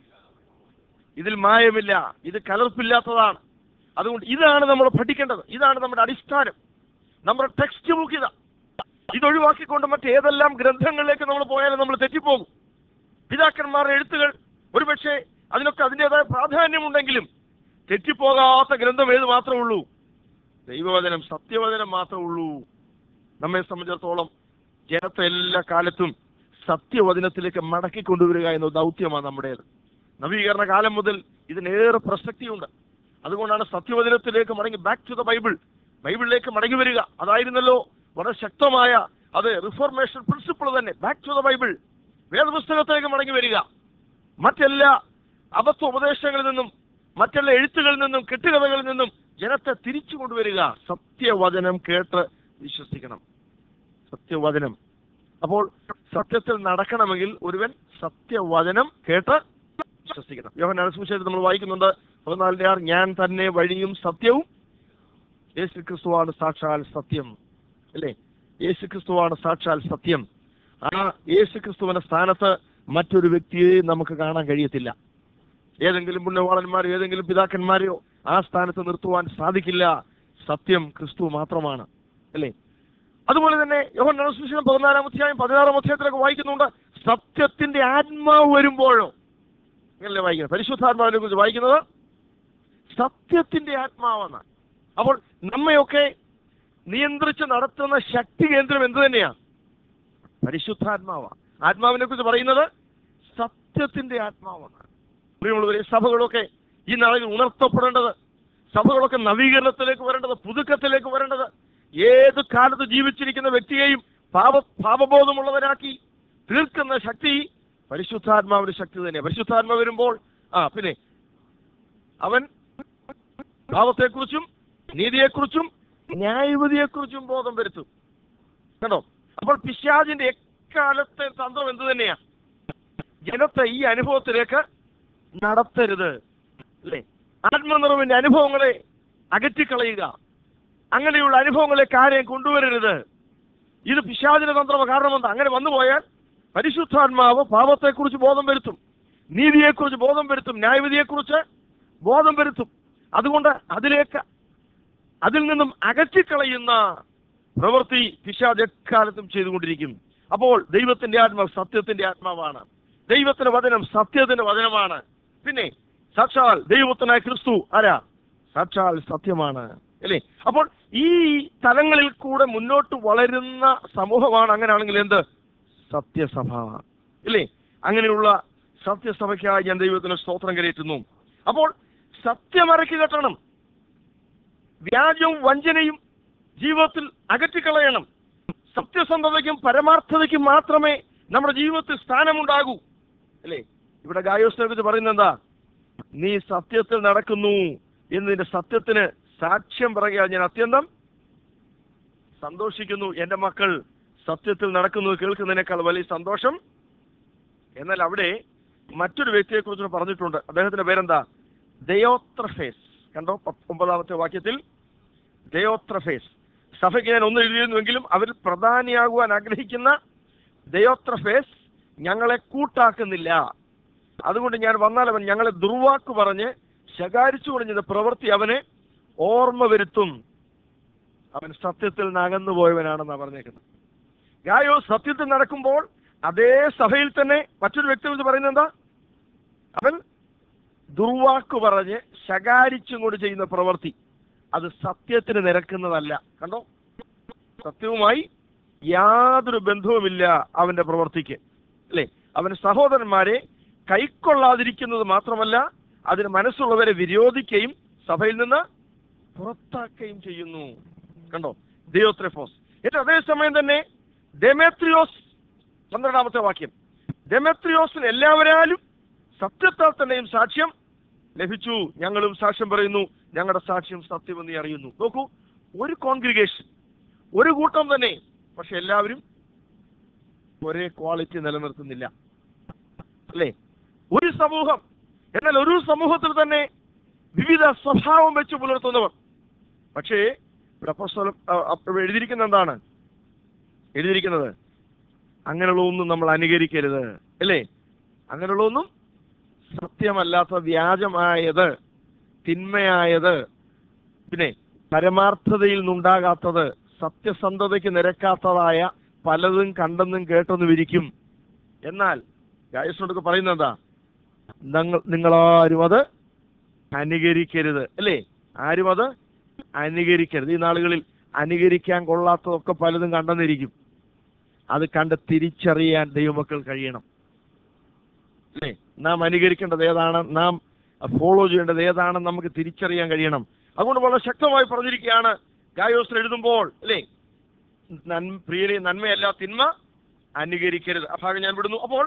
ഇതിൽ മായമില്ല ഇത് കലർപ്പില്ലാത്തതാണ് അതുകൊണ്ട് ഇതാണ് നമ്മൾ പഠിക്കേണ്ടത് ഇതാണ് നമ്മുടെ അടിസ്ഥാനം നമ്മുടെ ടെക്സ്റ്റ് ബുക്ക് ഇതാ ഇതൊഴിവാക്കിക്കൊണ്ട് മറ്റേതെല്ലാം ഗ്രന്ഥങ്ങളിലേക്ക് നമ്മൾ പോയാലും നമ്മൾ തെറ്റിപ്പോകും പിതാക്കന്മാരുടെ എഴുത്തുകൾ ഒരുപക്ഷെ അതിനൊക്കെ അതിൻ്റെതായ പ്രാധാന്യമുണ്ടെങ്കിലും തെറ്റിപ്പോകാത്ത ഗ്രന്ഥം ഏത് മാത്രമേ ഉള്ളൂ ദൈവവചനം സത്യവചനം മാത്രമേ ഉള്ളൂ നമ്മെ സംബന്ധിച്ചിടത്തോളം ജനത്തെ എല്ലാ കാലത്തും സത്യവചനത്തിലേക്ക് മടക്കി കൊണ്ടുവരിക എന്ന ദൗത്യമാണ് നമ്മുടേത് നവീകരണ കാലം മുതൽ ഇതിനേറെ പ്രസക്തിയുണ്ട് അതുകൊണ്ടാണ് സത്യവചനത്തിലേക്ക് മടങ്ങി ബാക്ക് ടു ദ ബൈബിൾ ബൈബിളിലേക്ക് മടങ്ങി വരിക അതായിരുന്നല്ലോ വളരെ ശക്തമായ അത് റിഫോർമേഷൻ പ്രിൻസിപ്പിൾ തന്നെ ബാക്ക് ടു ദ ബൈബിൾ വേദപുസ്തകത്തിലേക്ക് മടങ്ങി വരിക മറ്റെല്ലാ അബദ്ധ ഉപദേശങ്ങളിൽ നിന്നും മറ്റെല്ലാ എഴുത്തുകളിൽ നിന്നും കെട്ടുകഥകളിൽ നിന്നും ജനത്തെ തിരിച്ചു കൊണ്ടുവരിക സത്യവചനം കേട്ട് വിശ്വസിക്കണം സത്യവചനം അപ്പോൾ സത്യത്തിൽ നടക്കണമെങ്കിൽ ഒരുവൻ സത്യവചനം കേട്ട് വിശ്വസിക്കണം യോഹനാന സുവിശേഷത്തിൽ നമ്മൾ വായിക്കുന്നുണ്ട് പതിനാലിന്റെ ആറ് ഞാൻ തന്നെ വഴിയും സത്യവും യേശു ക്രിസ്തുവാണ് സാക്ഷാൽ സത്യം അല്ലേ യേശു ക്രിസ്തുവാണ് സാക്ഷാൽ സത്യം ആ യേശു ക്രിസ്തുവിന്റെ സ്ഥാനത്ത് മറ്റൊരു വ്യക്തിയെ നമുക്ക് കാണാൻ കഴിയത്തില്ല ഏതെങ്കിലും പുണ്യവാളന്മാരോ ഏതെങ്കിലും പിതാക്കന്മാരെയോ ആ സ്ഥാനത്ത് നിർത്തുവാൻ സാധിക്കില്ല സത്യം ക്രിസ്തു മാത്രമാണ് അല്ലേ അതുപോലെ തന്നെ യോഹന്നാന സുവിശേഷം പതിനാലാം അധ്യായം പതിനാറാം അധ്യായത്തിലൊക്കെ വായിക്കുന്നുണ്ട് സത്യത്തിന്റെ ആത്മാവ് വരുമ്പോഴോ അങ്ങനല്ലേ വായിക്കുന്നത് പരിശുദ്ധാത്മാവിനെ കുറിച്ച് വായിക്കുന്നത് സത്യത്തിന്റെ ആത്മാവെന്ന് അപ്പോൾ നമ്മയൊക്കെ നിയന്ത്രിച്ച് നടത്തുന്ന ശക്തി കേന്ദ്രം എന്ത് തന്നെയാ പരിശുദ്ധാത്മാവ ആത്മാവിനെ കുറിച്ച് പറയുന്നത് സത്യത്തിന്റെ ആത്മാവാണ് പ്രിയമുള്ളവരെ സഭകളൊക്കെ ഈ നാളിൽ ഉണർത്തപ്പെടേണ്ടത് സഭകളൊക്കെ നവീകരണത്തിലേക്ക് വരേണ്ടത് പുതുക്കത്തിലേക്ക് വരേണ്ടത് ഏത് കാലത്ത് ജീവിച്ചിരിക്കുന്ന വ്യക്തിയെയും പാപ പാപബോധമുള്ളവരാക്കി തീർക്കുന്ന ശക്തി പരിശുദ്ധാത്മാവിന്റെ ശക്തി തന്നെയാണ് പരിശുദ്ധാത്മാവ് വരുമ്പോൾ ആ പിന്നെ അവൻ പാപത്തെക്കുറിച്ചും നീതിയെക്കുറിച്ചും ന്യായവിധിയെക്കുറിച്ചും ബോധം വരുത്തും കണ്ടോ അപ്പോൾ പിശാജിന്റെ എക്കാലത്തെ തന്ത്രം എന്ത് തന്നെയാ ജനത്തെ ഈ അനുഭവത്തിലേക്ക് നടത്തരുത് അല്ലേ ആത്മനിറവിന്റെ അനുഭവങ്ങളെ അകറ്റിക്കളയുക അങ്ങനെയുള്ള അനുഭവങ്ങളിലേക്ക് ആരെയും കൊണ്ടുവരരുത് ഇത് പിശാചിന്റെ തന്ത്രമ കാരണം എന്താ അങ്ങനെ വന്നു പോയാൽ പരിശുദ്ധാത്മാവ് പാപത്തെക്കുറിച്ച് ബോധം വരുത്തും നീതിയെക്കുറിച്ച് ബോധം വരുത്തും ന്യായവിധിയെക്കുറിച്ച് ബോധം വരുത്തും അതുകൊണ്ട് അതിലേക്ക് അതിൽ നിന്നും അകറ്റിക്കളയുന്ന പ്രവൃത്തി പിശാജ് എക്കാലത്തും ചെയ്തുകൊണ്ടിരിക്കും അപ്പോൾ ദൈവത്തിന്റെ ആത്മാവ് സത്യത്തിന്റെ ആത്മാവാണ് ദൈവത്തിന്റെ വചനം സത്യത്തിന്റെ വചനമാണ് പിന്നെ സാക്ഷാൽ ദൈവത്തിനായ ക്രിസ്തു ആരാ സാക്ഷാൽ സത്യമാണ് അല്ലേ അപ്പോൾ ഈ തലങ്ങളിൽ കൂടെ മുന്നോട്ട് വളരുന്ന സമൂഹമാണ് അങ്ങനെയാണെങ്കിൽ എന്ത് സത്യസഭ ഇല്ലേ അങ്ങനെയുള്ള സത്യസഭയ്ക്കായി ഞാൻ ദൈവത്തിന് സ്തോത്രം കരയറ്റുന്നു അപ്പോൾ സത്യമറക്കി കെട്ടണം വ്യാജവും വഞ്ചനയും ജീവിതത്തിൽ അകറ്റിക്കളയണം സത്യസന്ധതയ്ക്കും പരമാർത്ഥതയ്ക്കും മാത്രമേ നമ്മുടെ ജീവിതത്തിൽ സ്ഥാനമുണ്ടാകൂ അല്ലേ ഇവിടെ ഗായോസിനെ കുറിച്ച് പറയുന്നത് എന്താ നീ സത്യത്തിൽ നടക്കുന്നു എന്നതിന്റെ സത്യത്തിന് സാക്ഷ്യം പറയുക ഞാൻ അത്യന്തം സന്തോഷിക്കുന്നു എന്റെ മക്കൾ സത്യത്തിൽ നടക്കുന്നത് കേൾക്കുന്നതിനേക്കാൾ വലിയ സന്തോഷം എന്നാൽ അവിടെ മറ്റൊരു വ്യക്തിയെ കുറിച്ച് പറഞ്ഞിട്ടുണ്ട് അദ്ദേഹത്തിന്റെ പേരെന്താ ദയോത്രഫേസ് കണ്ടോ പത്ത് ഒമ്പതാമത്തെ വാക്യത്തിൽ ദയോത്രഫേസ് സഭയ്ക്ക് ഞാൻ ഒന്ന് എഴുതിയിരുന്നുവെങ്കിലും അവരിൽ പ്രധാനിയാകുവാൻ ആഗ്രഹിക്കുന്ന ദയോത്രഫേസ് ഞങ്ങളെ കൂട്ടാക്കുന്നില്ല അതുകൊണ്ട് ഞാൻ വന്നാൽ അവൻ ഞങ്ങളെ ദുർവാക്ക് പറഞ്ഞ് ശകാരിച്ചു പറഞ്ഞത് പ്രവൃത്തി അവനെ ഓർമ്മ വരുത്തും അവൻ സത്യത്തിൽ നിന്ന് അകന്നു പോയവനാണെന്നാണ് പറഞ്ഞേക്കുന്നത് ഗായോ സത്യത്തിൽ നടക്കുമ്പോൾ അതേ സഭയിൽ തന്നെ മറ്റൊരു വ്യക്തി വിളിച്ച് പറയുന്നത് എന്താ അവൻ ദുർവാക്ക് പറഞ്ഞ് ശകാരിച്ചും കൊണ്ട് ചെയ്യുന്ന പ്രവൃത്തി അത് സത്യത്തിന് നിരക്കുന്നതല്ല കണ്ടോ സത്യവുമായി യാതൊരു ബന്ധവുമില്ല അവന്റെ പ്രവൃത്തിക്ക് അല്ലേ അവന്റെ സഹോദരന്മാരെ കൈക്കൊള്ളാതിരിക്കുന്നത് മാത്രമല്ല അതിന് മനസ്സുള്ളവരെ വിരോധിക്കുകയും സഭയിൽ നിന്ന് പുറത്താക്കുകയും ചെയ്യുന്നു കണ്ടോ ദിയോത്രഫോസ് എന്നിട്ട് അതേസമയം തന്നെ ഡെമേത്രിയോസ് പന്ത്രണ്ടാമത്തെ വാക്യം ഡെമേത്രിയോസിന് എല്ലാവരാലും സത്യത്താൽ തന്നെയും സാക്ഷ്യം ലഭിച്ചു ഞങ്ങളും സാക്ഷ്യം പറയുന്നു ഞങ്ങളുടെ സാക്ഷ്യം സത്യമെന്ന് നീ അറിയുന്നു നോക്കൂ ഒരു കോൺഗ്രിഗേഷൻ ഒരു കൂട്ടം തന്നെ പക്ഷെ എല്ലാവരും ഒരേ ക്വാളിറ്റി നിലനിർത്തുന്നില്ല അല്ലേ ഒരു സമൂഹം എന്നാൽ ഒരു സമൂഹത്തിൽ തന്നെ വിവിധ സ്വഭാവം വെച്ച് പുലർത്തുന്നവർ പക്ഷേ ഇവിടെ അപ്പോസ്തലൻ, ആ, ആ, ഇവിടെ എഴുതിയിരിക്കുന്നത് എന്താണ് എഴുതിയിരിക്കുന്നത് അങ്ങനെയുള്ള ഒന്നും നമ്മൾ അനുകരിക്കരുത് അല്ലേ അങ്ങനെയുള്ള ഒന്നും സത്യമല്ലാത്ത വ്യാജമായത് തിന്മയായത് പിന്നെ പരമാർത്ഥതയിൽ നിന്നുണ്ടാകാത്തത് സത്യസന്ധതയ്ക്ക് നിരക്കാത്തതായ പലതും കണ്ടെന്നും കേട്ടെന്നും ഇരിക്കും എന്നാൽ ഗായസിനോടൊക്കെ പറയുന്നത് എന്താ നിങ്ങൾ നിങ്ങളാരും അത് അനുകരിക്കരുത് അല്ലേ ആരും അത് അനുകരിക്കരുത് ഈ നാളുകളിൽ അനുകരിക്കാൻ കൊള്ളാത്തതൊക്കെ പലതും കണ്ടെന്നിരിക്കും അത് കണ്ട് തിരിച്ചറിയാൻ ദൈവമക്കൾ കഴിയണം അല്ലേ നാം അനുകരിക്കേണ്ടത് ഏതാണ് നാം ഫോളോ ചെയ്യേണ്ടത് ഏതാണെന്ന് നമുക്ക് തിരിച്ചറിയാൻ കഴിയണം അതുകൊണ്ട് വളരെ ശക്തമായി പറഞ്ഞിരിക്കുകയാണ് ഗായോസിൽ എഴുതുമ്പോൾ അല്ലേ നന്മ പ്രിയരെ നന്മയല്ല തിന്മ അനുകരിക്കരുത് ആ ഭാഗം ഞാൻ വിടുന്നു അപ്പോൾ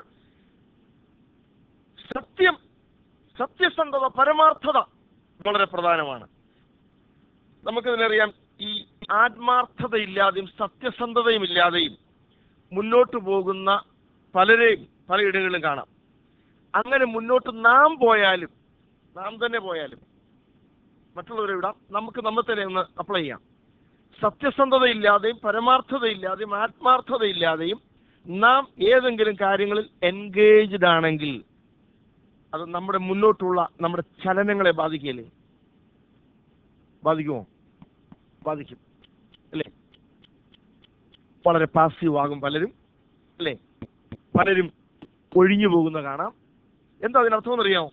സത്യം സത്യസന്ധത പരമാർത്ഥത വളരെ പ്രധാനമാണ് നമുക്കിതിനറിയാം ഈ ആത്മാർത്ഥതയില്ലാതെയും സത്യസന്ധതയും ഇല്ലാതെയും മുന്നോട്ട് പോകുന്ന പലരെയും പലയിടങ്ങളിലും കാണാം അങ്ങനെ മുന്നോട്ട് നാം പോയാലും നാം തന്നെ പോയാലും മറ്റുള്ളവരെ വിടാം നമുക്ക് നമ്മെ തന്നെ ഒന്ന് അപ്ലൈ ചെയ്യാം സത്യസന്ധതയില്ലാതെയും പരമാർത്ഥതയില്ലാതെയും ആത്മാർത്ഥതയില്ലാതെയും നാം ഏതെങ്കിലും കാര്യങ്ങളിൽ എൻഗേജ്ഡ് ആണെങ്കിൽ അത് നമ്മുടെ മുന്നോട്ടുള്ള നമ്മുടെ ചലനങ്ങളെ ബാധിക്കില്ലേ ബാധിക്കുമോ ബാധിക്കും അല്ലേ വളരെ പാസീവ് ആകും പലരും അല്ലേ പലരും ഒഴിഞ്ഞു പോകുന്ന കാണാം എന്താ അതിനർത്ഥം എന്നറിയാമോ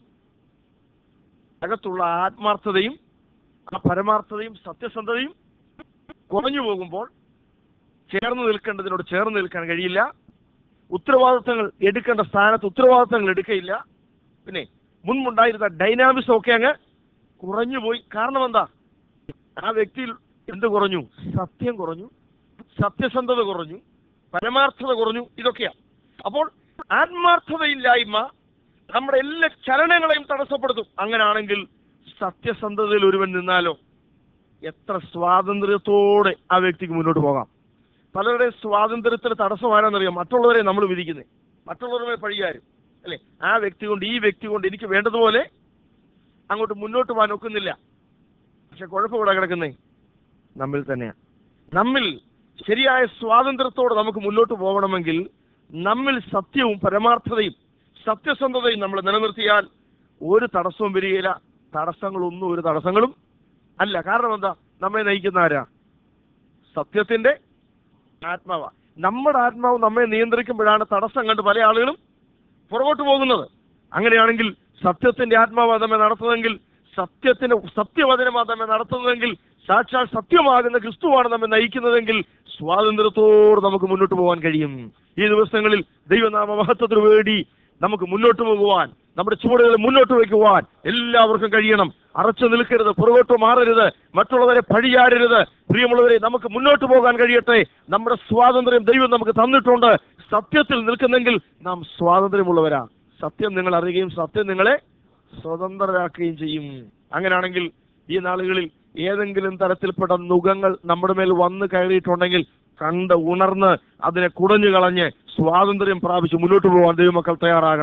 അകത്തുള്ള ആത്മാർത്ഥതയും ആ പരമാർത്ഥതയും സത്യസന്ധതയും കുറഞ്ഞു പോകുമ്പോൾ ചേർന്ന് നിൽക്കേണ്ടതിനോട് ചേർന്ന് നിൽക്കാൻ കഴിയില്ല ഉത്തരവാദിത്തങ്ങൾ എടുക്കേണ്ട സ്ഥാനത്ത് ഉത്തരവാദിത്തങ്ങൾ എടുക്കയില്ല പിന്നെ മുൻപുണ്ടായിരുന്ന ഡൈനാമിക്സ് ഒക്കെ അങ്ങ് കുറഞ്ഞു പോയി കാരണം എന്താ ആ വ്യക്തിയിൽ എന്ത് കുറഞ്ഞു സത്യം കുറഞ്ഞു സത്യസന്ധത കുറഞ്ഞു പരമാർത്ഥത കുറഞ്ഞു ഇതൊക്കെയാ അപ്പോൾ ആത്മാർത്ഥതയില്ലായ്മ നമ്മുടെ എല്ലാ ചലനങ്ങളെയും തടസ്സപ്പെടുത്തും അങ്ങനാണെങ്കിൽ സത്യസന്ധതയിൽ ഒരുവൻ നിന്നാലോ എത്ര സ്വാതന്ത്ര്യത്തോടെ ആ വ്യക്തിക്ക് മുന്നോട്ട് പോകാം പലരുടെ സ്വാതന്ത്ര്യത്തിന് തടസ്സമാരാന്നറിയാം മറ്റുള്ളവരെ നമ്മൾ വിധിക്കുന്നത് മറ്റുള്ളവരുടെ പഴിയാരും അല്ലെ ആ വ്യക്തി കൊണ്ട് ഈ വ്യക്തി കൊണ്ട് എനിക്ക് വേണ്ടതുപോലെ അങ്ങോട്ട് മുന്നോട്ട് പോകാൻ ഒക്കുന്നില്ല പക്ഷെ കുഴപ്പം ഇവിടെ കിടക്കുന്നേ നമ്മിൽ തന്നെയാണ് നമ്മിൽ ശരിയായ സ്വാതന്ത്ര്യത്തോടെ നമുക്ക് മുന്നോട്ട് പോകണമെങ്കിൽ നമ്മിൽ സത്യവും പരമാർത്ഥതയും സത്യസന്ധതയും നമ്മൾ നിലനിർത്തിയാൽ ഒരു തടസ്സവും വരികയില്ല തടസ്സങ്ങളൊന്നും ഒരു തടസ്സങ്ങളും അല്ല കാരണം എന്താ നമ്മെ നയിക്കുന്ന ആരാ സത്യത്തിന്റെ ആത്മാവ നമ്മുടെ ആത്മാവ് നമ്മെ നിയന്ത്രിക്കുമ്പോഴാണ് തടസ്സം കണ്ട് പല ആളുകളും പുറകോട്ട് പോകുന്നത് അങ്ങനെയാണെങ്കിൽ സത്യത്തിന്റെ ആത്മാവ് നമ്മെ നടത്തുന്നതെങ്കിൽ സത്യത്തിന് സത്യവചനമാണ് നമ്മെ നടത്തുന്നതെങ്കിൽ സാക്ഷാൽ സത്യമാകുന്ന ക്രിസ്തുവാണ് നമ്മെ നയിക്കുന്നതെങ്കിൽ സ്വാതന്ത്ര്യത്തോടെ നമുക്ക് മുന്നോട്ട് പോകാൻ കഴിയും ഈ ദിവസങ്ങളിൽ ദൈവനാമ മഹത്വത്തിന് വേണ്ടി നമുക്ക് മുന്നോട്ട് പോകുവാൻ നമ്മുടെ ചുവടുകളെ മുന്നോട്ട് വയ്ക്കുവാൻ എല്ലാവർക്കും കഴിയണം അറച്ചു നിൽക്കരുത് പുറകോട്ട് മാറരുത് മറ്റുള്ളവരെ പഴിയാരരുത് പ്രിയമുള്ളവരെ നമുക്ക് മുന്നോട്ട് പോകാൻ കഴിയട്ടെ നമ്മുടെ സ്വാതന്ത്ര്യം ദൈവം നമുക്ക് തന്നിട്ടുണ്ട് സത്യത്തിൽ നിൽക്കുന്നെങ്കിൽ നാം സ്വാതന്ത്ര്യമുള്ളവരാ സത്യം നിങ്ങൾ അറിയുകയും സത്യം നിങ്ങളെ സ്വതന്ത്രരാക്കുകയും ചെയ്യും അങ്ങനെയാണെങ്കിൽ ഈ നാളുകളിൽ ഏതെങ്കിലും തരത്തിൽപ്പെട്ട നുഖങ്ങൾ നമ്മുടെ മേൽ വന്നു കയറിയിട്ടുണ്ടെങ്കിൽ കണ്ട് ഉണർന്ന് അതിനെ കുടഞ്ഞു കളഞ്ഞ് സ്വാതന്ത്ര്യം പ്രാപിച്ച് മുന്നോട്ട് പോകാൻ ദൈവമക്കൾ തയ്യാറാകണം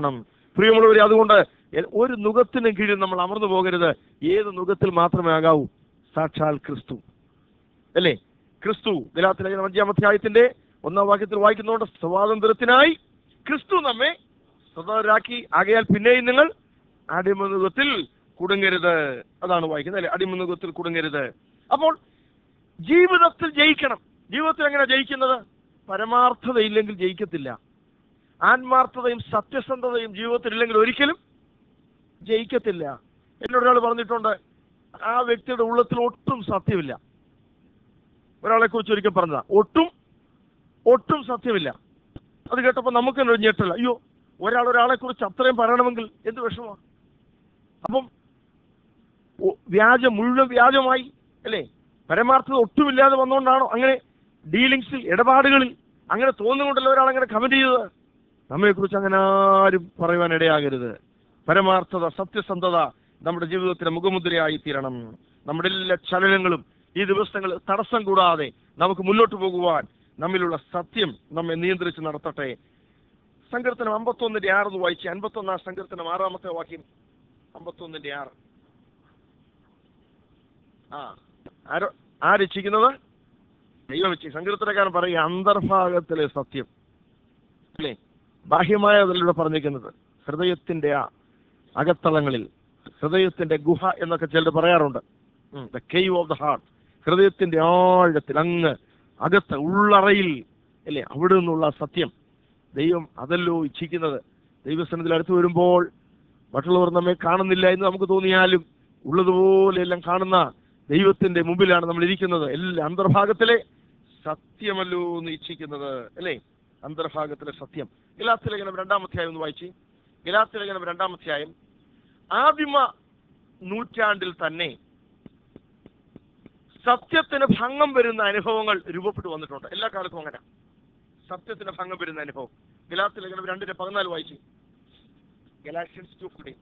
പ്രിയമുള്ളവരെ അതുകൊണ്ട് എ- ഒരു നുഖത്തിനും കീഴിൽ നമ്മൾ അമർന്നു പോകരുത് ഏത് നുഖത്തിൽ മാത്രമേ ആകാവൂ സാക്ഷാൽ ക്രിസ്തു അല്ലേ ക്രിസ്തു ഗലാത്തിലെ അഞ്ചാം അധ്യായത്തിന്റെ ഒന്നാം വാക്യത്തിൽ വായിക്കുന്നതുകൊണ്ട് സ്വാതന്ത്ര്യത്തിനായി ക്രിസ്തു നമ്മെ സ്വതന്ത്രരാക്കി ആകയാൽ പിന്നെയും നിങ്ങൾ അടിമനുഖത്തിൽ കുടുങ്ങരുത് അതാണ് വായിക്കുന്നത് അല്ലെ അടിമനുഖത്തിൽ കുടുങ്ങരുത് അപ്പോൾ ജീവിതത്തിൽ ജയിക്കണം ജീവിതത്തിൽ എങ്ങനെ ജയിക്കുന്നത് പരമാർത്ഥതയില്ലെങ്കിൽ ജയിക്കത്തില്ല ആത്മാർത്ഥതയും സത്യസന്ധതയും ജീവിതത്തിൽ ഇല്ലെങ്കിൽ ഒരിക്കലും ജയിക്കത്തില്ല എന്നോട് ഒരാൾ പറഞ്ഞിട്ടുണ്ട് ആ വ്യക്തിയുടെ ഉള്ളത്തിൽ ഒട്ടും സത്യമില്ല ഒരാളെ കുറിച്ച് ഒരിക്കൽ പറഞ്ഞതാ ഒട്ടും ഒട്ടും സത്യമില്ല അത് കേട്ടപ്പോൾ നമുക്ക് തന്നെ ഒരു ഞെട്ടല്ല അയ്യോ ഒരാൾ ഒരാളെ കുറിച്ച് അത്രയും പറയണമെങ്കിൽ എന്ത് വിഷമമാണ് അപ്പം ഒ- വ്യാജം മുഴുവൻ വ്യാജമായി അല്ലേ പരമാർത്ഥത ഒട്ടുമില്ലാതെ വന്നുകൊണ്ടാണോ അങ്ങനെ ഡീലിങ്സിൽ ഇടപാടുകളിൽ അങ്ങനെ തോന്നുകൊണ്ടല്ലോ ഒരാൾ അങ്ങനെ കമന്റ് ചെയ്തത് നമ്മെക്കുറിച്ച് അങ്ങനെ ആരും പറയുവാൻ ഇടയാകരുത് പരമാർത്ഥത സത്യസന്ധത നമ്മുടെ ജീവിതത്തിന്റെ മുഖമുദ്രയായി തീരണം നമ്മുടെ എല്ലാ ചലനങ്ങളും ഈ ദിവസങ്ങൾ തടസ്സം കൂടാതെ നമുക്ക് മുന്നോട്ട് പോകുവാൻ നമ്മിലുള്ള സത്യം നമ്മെ നിയന്ത്രിച്ച് നടത്തട്ടെ സങ്കീർത്തനം അമ്പത്തൊന്നിന്റെ ആറ് എന്ന് വായിച്ച് അൻപത്തൊന്നാം സങ്കീർത്തനം ആറാമത്തെ വാക്യം അമ്പത്തൊന്നിന്റെ ആറ് ആ ആരോ ആരക്ഷിക്കുന്നത് ദൈവം വെച്ച് സങ്കീർത്തനക്കാരൻ പറയുക അന്തർഭാഗത്തിലെ സത്യം അല്ലേ ബാഹ്യമായ അതിലൂടെ പറഞ്ഞിരിക്കുന്നത് ഹൃദയത്തിന്റെ ആ അകത്തളങ്ങളിൽ ഹൃദയത്തിന്റെ ഗുഹ എന്നൊക്കെ ചിലർ പറയാറുണ്ട് the cave of the heart ഹൃദയത്തിന്റെ ആഴത്തിൽ അങ്ങ് അകത്ത് ഉള്ളറയിൽ അല്ലേ അവിടെ നിന്നുള്ള സത്യം ദൈവം അതല്ലോ ഇച്ഛിക്കുന്നത് ദൈവസനത്തിൽ അടുത്ത് വരുമ്പോൾ മറ്റുള്ളവർ നമ്മെ കാണുന്നില്ല എന്ന് നമുക്ക് തോന്നിയാലും ഉള്ളതുപോലെ എല്ലാം കാണുന്ന ദൈവത്തിന്റെ മുമ്പിലാണ് നമ്മൾ ഇരിക്കുന്നത് എല്ലാ അന്തർഭാഗത്തിലെ സത്യമല്ലോ എന്ന് ഇച്ഛിക്കുന്നത് അല്ലേ അന്തർഭാഗത്തിലെ സത്യം ഗലാത്തി ലേഖനം രണ്ടാം അധ്യായം ഒന്ന് വായിച്ച് ഗലാത്തി ലേഖനം രണ്ടാം അധ്യായം ആദിമ നൂറ്റാണ്ടിൽ തന്നെ സത്യത്തിന് ഭംഗം വരുന്ന അനുഭവങ്ങൾ രൂപപ്പെട്ടു വന്നിട്ടുണ്ട് എല്ലാ കാലത്തും അങ്ങനെ സത്യത്തിന് ഭംഗം വരുന്ന അനുഭവം ഗലാത്തി ലേഖനം രണ്ടിന്റെ പതിനാല് വായിച്ചു ഗലാഷ്യൻസ് ടു ഫിഫ്റ്റീൻ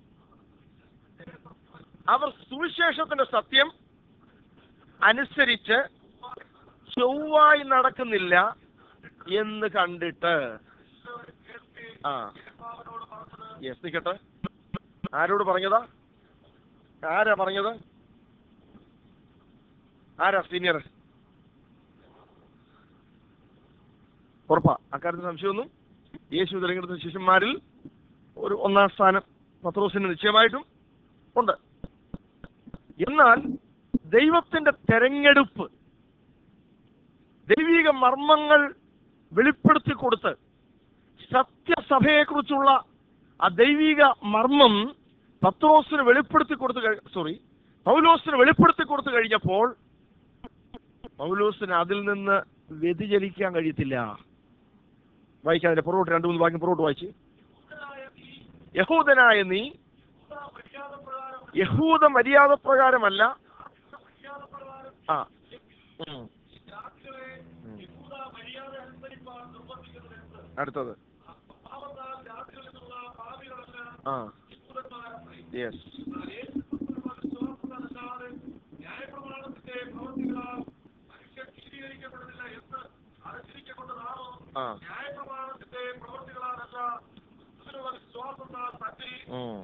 അവർ സുവിശേഷത്തിന്റെ സത്യം അനുസരിച്ച് ചൊവ്വായി നടക്കുന്നില്ല എന്ന് കണ്ടിട്ട് ആ യെസ് നിക്കട്ടെ ആരോട് പറഞ്ഞതാ ആരാ പറഞ്ഞത് ആരാ സീനിയർ ഉറപ്പാ അക്കാര്യത്തിൽ സംശയമൊന്നും യേശു തിരഞ്ഞെടുത്ത ശിഷ്യന്മാരിൽ ഒരു ഒന്നാം സ്ഥാനം പത്രോസിന് നിശ്ചയമായിട്ടും ഉണ്ട് എന്നാൽ ദൈവത്തിന്റെ തെരഞ്ഞെടുപ്പ് ദൈവിക മർമ്മങ്ങൾ വെളിപ്പെടുത്തി കൊടുത്ത് സത്യസഭയെക്കുറിച്ചുള്ള ആ ദൈവിക മർമ്മം പത്രോസിന് വെളിപ്പെടുത്തി കൊടുത്തു സോറി പൗലോസിന് വെളിപ്പെടുത്തി കൊടുത്തു കഴിഞ്ഞപ്പോൾ പൗലോസിന് അതിൽ നിന്ന് വ്യതിചലിക്കാൻ കഴിയത്തില്ല വായിക്കാം അതിന്റെ പുറകോട്ട് രണ്ടു മൂന്ന് വാക്യം പുറകോട്ട് വായിച്ച് യഹൂദനായ നീ യഹൂദ മര്യാദ പ്രകാരമല്ല ആ ഉം. ഉം. അടുത്തത് ആ യെസ് ആ ഉം.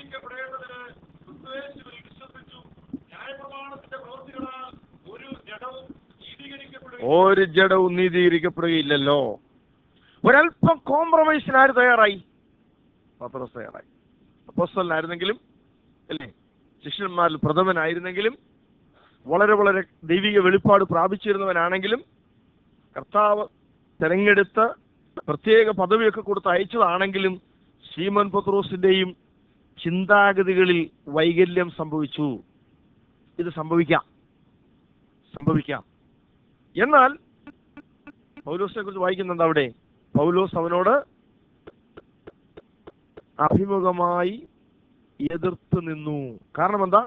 ഒരു ജഡവും നീതീകരിക്കപ്പെടുകയില്ലല്ലോ ഒരല്പം കോംപ്രമൈസിന് ആര് തയ്യാറായി പത്രോസ് തയ്യാറായി അപ്പോസ്തലനായിരുന്നെങ്കിലും അല്ലേ ശിഷ്യന്മാരിൽ പ്രഥമനായിരുന്നെങ്കിലും വളരെ വളരെ ദൈവിക വെളിപ്പാട് പ്രാപിച്ചിരുന്നവനാണെങ്കിലും കർത്താവ് തെരഞ്ഞെടുത്ത് പ്രത്യേക പദവിയൊക്കെ കൊടുത്ത് അയച്ചതാണെങ്കിലും ശീമൻ പത്രോസിന്റെയും ചിന്താഗതികളിൽ വൈകല്യം സംഭവിച്ചു ഇത് സംഭവിക്കാം സംഭവിക്കാം എന്നാൽ പൗലോസിനെ കുറിച്ച് വായിക്കുന്നുണ്ട് അവിടെ പൗലോസ് അവനോട് അഭിമുഖമായി എതിർത്ത് നിന്നു കാരണം എന്താ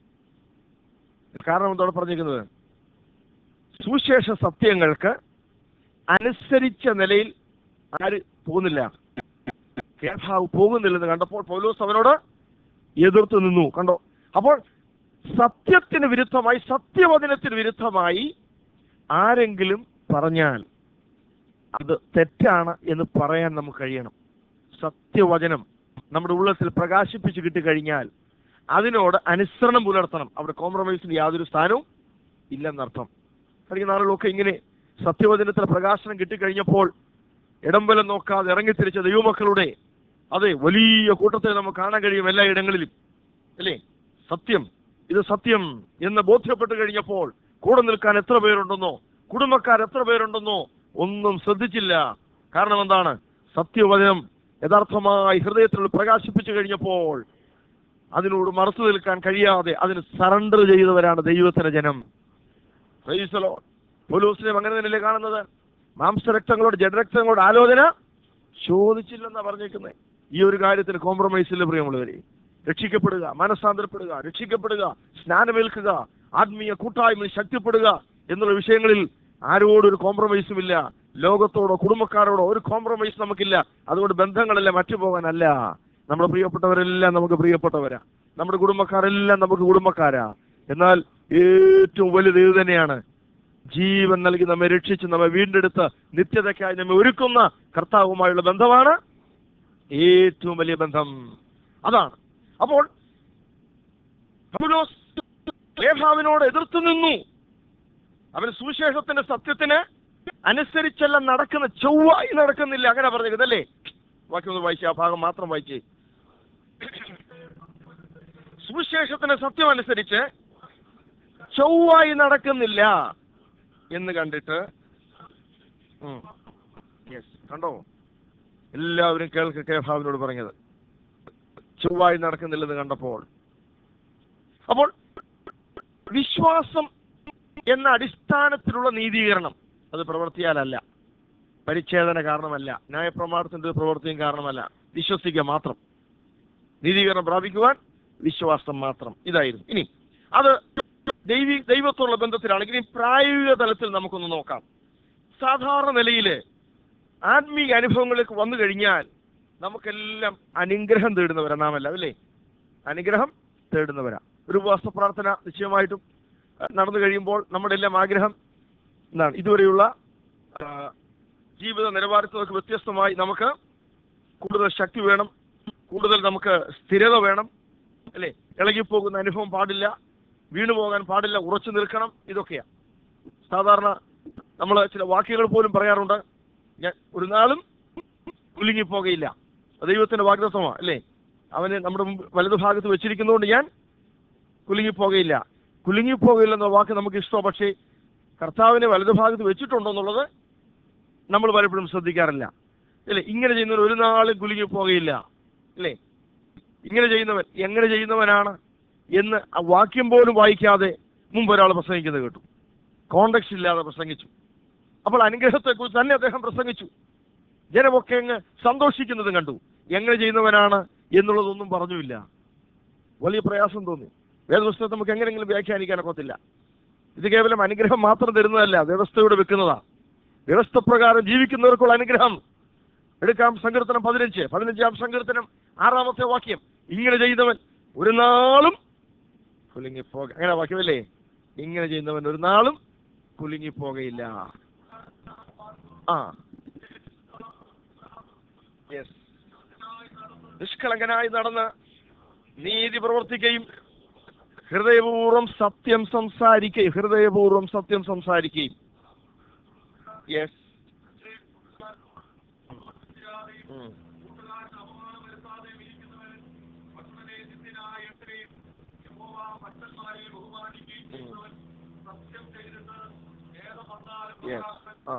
കാരണം എന്താ അവിടെ പറഞ്ഞിരിക്കുന്നത് സുവിശേഷ സത്യങ്ങൾക്ക് അനുസരിച്ച നിലയിൽ ആര് പോകുന്നില്ല കേൾഭാവ് പോകുന്നില്ലെന്ന് കണ്ടപ്പോൾ പൗലോസ് അവനോട് എതിർത്ത് നിന്നു കണ്ടോ അപ്പോൾ സത്യത്തിന് വിരുദ്ധമായി സത്യവചനത്തിന് വിരുദ്ധമായി ആരെങ്കിലും പറഞ്ഞാൽ അത് തെറ്റാണ് എന്ന് പറയാൻ നമുക്ക് കഴിയണം സത്യവചനം നമ്മുടെ ഉള്ളത്തിൽ പ്രകാശിപ്പിച്ച് കിട്ടിക്കഴിഞ്ഞാൽ അതിനോട് അനുസരണം പുലർത്തണം അവിടെ കോംപ്രമൈസിന് യാതൊരു സ്ഥാനവും ഇല്ലെന്നർത്ഥം കഴിഞ്ഞ നാളുകളൊക്കെ ഇങ്ങനെ സത്യവചനത്തിന് പ്രകാശനം കിട്ടിക്കഴിഞ്ഞപ്പോൾ ഇടംബലം നോക്കാതെ ഇറങ്ങിത്തിരിച്ച ദൈവമക്കളുടെ അതെ വലിയ കൂട്ടത്തെ നമുക്ക് കാണാൻ കഴിയും എല്ലാ ഇടങ്ങളിലും അല്ലേ സത്യം ഇത് സത്യം എന്ന് ബോധ്യപ്പെട്ട് കഴിഞ്ഞപ്പോൾ കൂടെ നിൽക്കാൻ എത്ര പേരുണ്ടെന്നോ കുടുംബക്കാർ എത്ര പേരുണ്ടെന്നോ ഒന്നും ശ്രദ്ധിച്ചില്ല കാരണം എന്താണ് സത്യവചനം യഥാർത്ഥമായി ഹൃദയത്തിൽ പ്രകാശിപ്പിച്ചു കഴിഞ്ഞപ്പോൾ അതിനോട് മറച്ചു നിൽക്കാൻ കഴിയാതെ അതിന് സറണ്ടർ ചെയ്തവരാണ് ദൈവത്തിന്റെ ജനം Praise the Lord. പൗലോസിനെയും അങ്ങനെ തന്നെയല്ലേ കാണുന്നത് മാംസരക്തങ്ങളോട് ജഡരക്തങ്ങളോട് ആലോചന ചോദിച്ചില്ലെന്നാ പറഞ്ഞേക്കുന്നത് ഈ ഒരു കാര്യത്തിന് കോംപ്രമൈസ് ഇല്ല പ്രിയമുള്ളവരെ രക്ഷിക്കപ്പെടുക മനസ്സാന്തരപ്പെടുക രക്ഷിക്കപ്പെടുക സ്നാനമേൽക്കുക ആത്മീയ കൂട്ടായ്മ ശക്തിപ്പെടുക എന്നുള്ള വിഷയങ്ങളിൽ ആരോടൊരു കോംപ്രമൈസും ഇല്ല ലോകത്തോടോ കുടുംബക്കാരോടോ ഒരു കോംപ്രമൈസ് നമുക്കില്ല അതുകൊണ്ട് ബന്ധങ്ങളെല്ലാം മറ്റു പോകാനല്ല നമ്മുടെ പ്രിയപ്പെട്ടവരെല്ലാം നമുക്ക് പ്രിയപ്പെട്ടവരാ നമ്മുടെ കുടുംബക്കാരെല്ലാം നമുക്ക് കുടുംബക്കാരാ എന്നാൽ ഏറ്റവും വലുത് ഇത് തന്നെയാണ് ജീവൻ നൽകി നമ്മെ രക്ഷിച്ച് നമ്മെ വീണ്ടെടുത്ത് നിത്യതയ്ക്കായി നമ്മെ ഒരുക്കുന്ന കർത്താവുമായുള്ള ബന്ധമാണ് ഏറ്റവും വലിയ ബന്ധം അതാണ് അപ്പോൾ പൗലോസ് ലേഖാവിനോട് എതിർത്തു നിന്നു അവൻ സുവിശേഷത്തിന്റെ സത്യത്തിന് അനുസരിച്ചല്ല നടക്കുന്ന ചൊവ്വായി നടക്കുന്നില്ല അങ്ങനെ പറഞ്ഞേക്കുന്നത് അല്ലേ ബാക്കി ഒന്ന് വായിച്ചേ ആ ഭാഗം മാത്രം വായിച്ചേ സുവിശേഷത്തിന്റെ സത്യം അനുസരിച്ച് ചൊവ്വായി നടക്കുന്നില്ല എന്ന് കണ്ടിട്ട് യെസ് കണ്ടോ എല്ലാവരും കേൾക്ക് കേഭാവിനോട് പറഞ്ഞത് ചൊവ്വായി നടക്കുന്നില്ലെന്ന് കണ്ടപ്പോൾ അപ്പോൾ വിശ്വാസം എന്ന അടിസ്ഥാനത്തിലുള്ള നീതീകരണം അത് പ്രവർത്തിയാലല്ല പരിച്ഛേദന കാരണമല്ല ന്യായപ്രമാണത്തിന്റെ ഒരു പ്രവൃത്തിയും കാരണമല്ല വിശ്വസിക്കുക മാത്രം നീതീകരണം പ്രാപിക്കുവാൻ വിശ്വാസം മാത്രം ഇതായിരുന്നു ഇനി അത് ദൈവി ദൈവത്തോടുള്ള ബന്ധത്തിലാണെങ്കിൽ ഇനി പ്രായോഗിക തലത്തിൽ നമുക്കൊന്ന് നോക്കാം സാധാരണ നിലയിൽ ആത്മീയ അനുഭവങ്ങളിലേക്ക് വന്നു കഴിഞ്ഞാൽ നമുക്കെല്ലാം അനുഗ്രഹം തേടുന്നവരാ നാം എല്ലാം അല്ലേ അനുഗ്രഹം തേടുന്നവരാ ഒരു ഉപവാസ പ്രാർത്ഥന നിശ്ചയമായിട്ടും അഹ് നടന്നു കഴിയുമ്പോൾ നമ്മുടെ എല്ലാം ആഗ്രഹം എന്താണ് ഇതുവരെയുള്ള ആ, ജീവിത നിലവാരത്തിലൊക്കെ വ്യത്യസ്തമായി നമുക്ക് കൂടുതൽ ശക്തി വേണം കൂടുതൽ നമുക്ക് സ്ഥിരത വേണം അല്ലേ ഇളകിപ്പോകുന്ന അനുഭവം പാടില്ല വീണു പോകാൻ പാടില്ല ഉറച്ചു നിൽക്കണം ഇതൊക്കെയാ സാധാരണ നമ്മൾ ചില വാക്യങ്ങൾ പോലും പറയാറുണ്ട് ഞാൻ ഒരു നാളും കുലുങ്ങിപ്പോകയില്ല അത് ദൈവത്തിന്റെ വാഗ്ദത്വമാണ് അല്ലേ അവന് നമ്മുടെ മുമ്പ് വലതുഭാഗത്ത് വെച്ചിരിക്കുന്നതുകൊണ്ട് ഞാൻ കുലുങ്ങിപ്പോകയില്ല കുലുങ്ങിപ്പോകയില്ല എന്ന വാക്ക് നമുക്ക് ഇഷ്ടമോ പക്ഷേ കർത്താവിനെ വലതുഭാഗത്ത് വെച്ചിട്ടുണ്ടോ എന്നുള്ളത് നമ്മൾ പലപ്പോഴും ശ്രദ്ധിക്കാറില്ല അല്ലേ ഇങ്ങനെ ചെയ്യുന്നവൻ ഒരു നാളും കുലുങ്ങിപ്പോകയില്ല അല്ലേ ഇങ്ങനെ ചെയ്യുന്നവൻ എങ്ങനെ ചെയ്യുന്നവനാണ് എന്ന് ആ വാക്യം പോലും വായിക്കാതെ മുമ്പ് ഒരാൾ പ്രസംഗിക്കുന്നത് കേട്ടു കോണ്ടക്സ്റ്റ് ഇല്ലാതെ പ്രസംഗിച്ചു അപ്പോൾ അനുഗ്രഹത്തെക്കുറിച്ച് തന്നെ അദ്ദേഹം പ്രസംഗിച്ചു ജനമൊക്കെ അങ്ങ് സന്തോഷിക്കുന്നതും കണ്ടു എങ്ങനെ ചെയ്യുന്നവനാണ് എന്നുള്ളതൊന്നും പറഞ്ഞുമില്ല വലിയ പ്രയാസം തോന്നി വേദപുസ്തകത്തെ നമുക്ക് എങ്ങനെയെങ്കിലും വ്യാഖ്യാനിക്കാനൊക്കത്തില്ല ഇത് കേവലം അനുഗ്രഹം മാത്രം തരുന്നതല്ല വ്യവസ്ഥയോടെ വെക്കുന്നതാ വ്യവസ്ഥ പ്രകാരം ജീവിക്കുന്നവർക്കുള്ള അനുഗ്രഹം എടുക്കാം സങ്കീർത്തനം പതിനഞ്ച് പതിനഞ്ചാം സങ്കീർത്തനം ആറാമത്തെ വാക്യം ഇങ്ങനെ ചെയ്യുന്നവൻ ഒരു നാളും കുലുങ്ങിപ്പോക അങ്ങനെ വാക്യമല്ലേ ഇങ്ങനെ ചെയ്യുന്നവൻ ഒരു നാളും കുലുങ്ങിപ്പോകയില്ല ആ യെസ് നിഷ്കളങ്കനായി നടന്ന് നീതി പ്രവർത്തിക്കുകയും ഹൃദയപൂർവ്വം സത്യം സംസാരിക്കുകയും ഹൃദയപൂർവ്വം സത്യം സംസാരിക്കുകയും യെസ് യെസ് ആ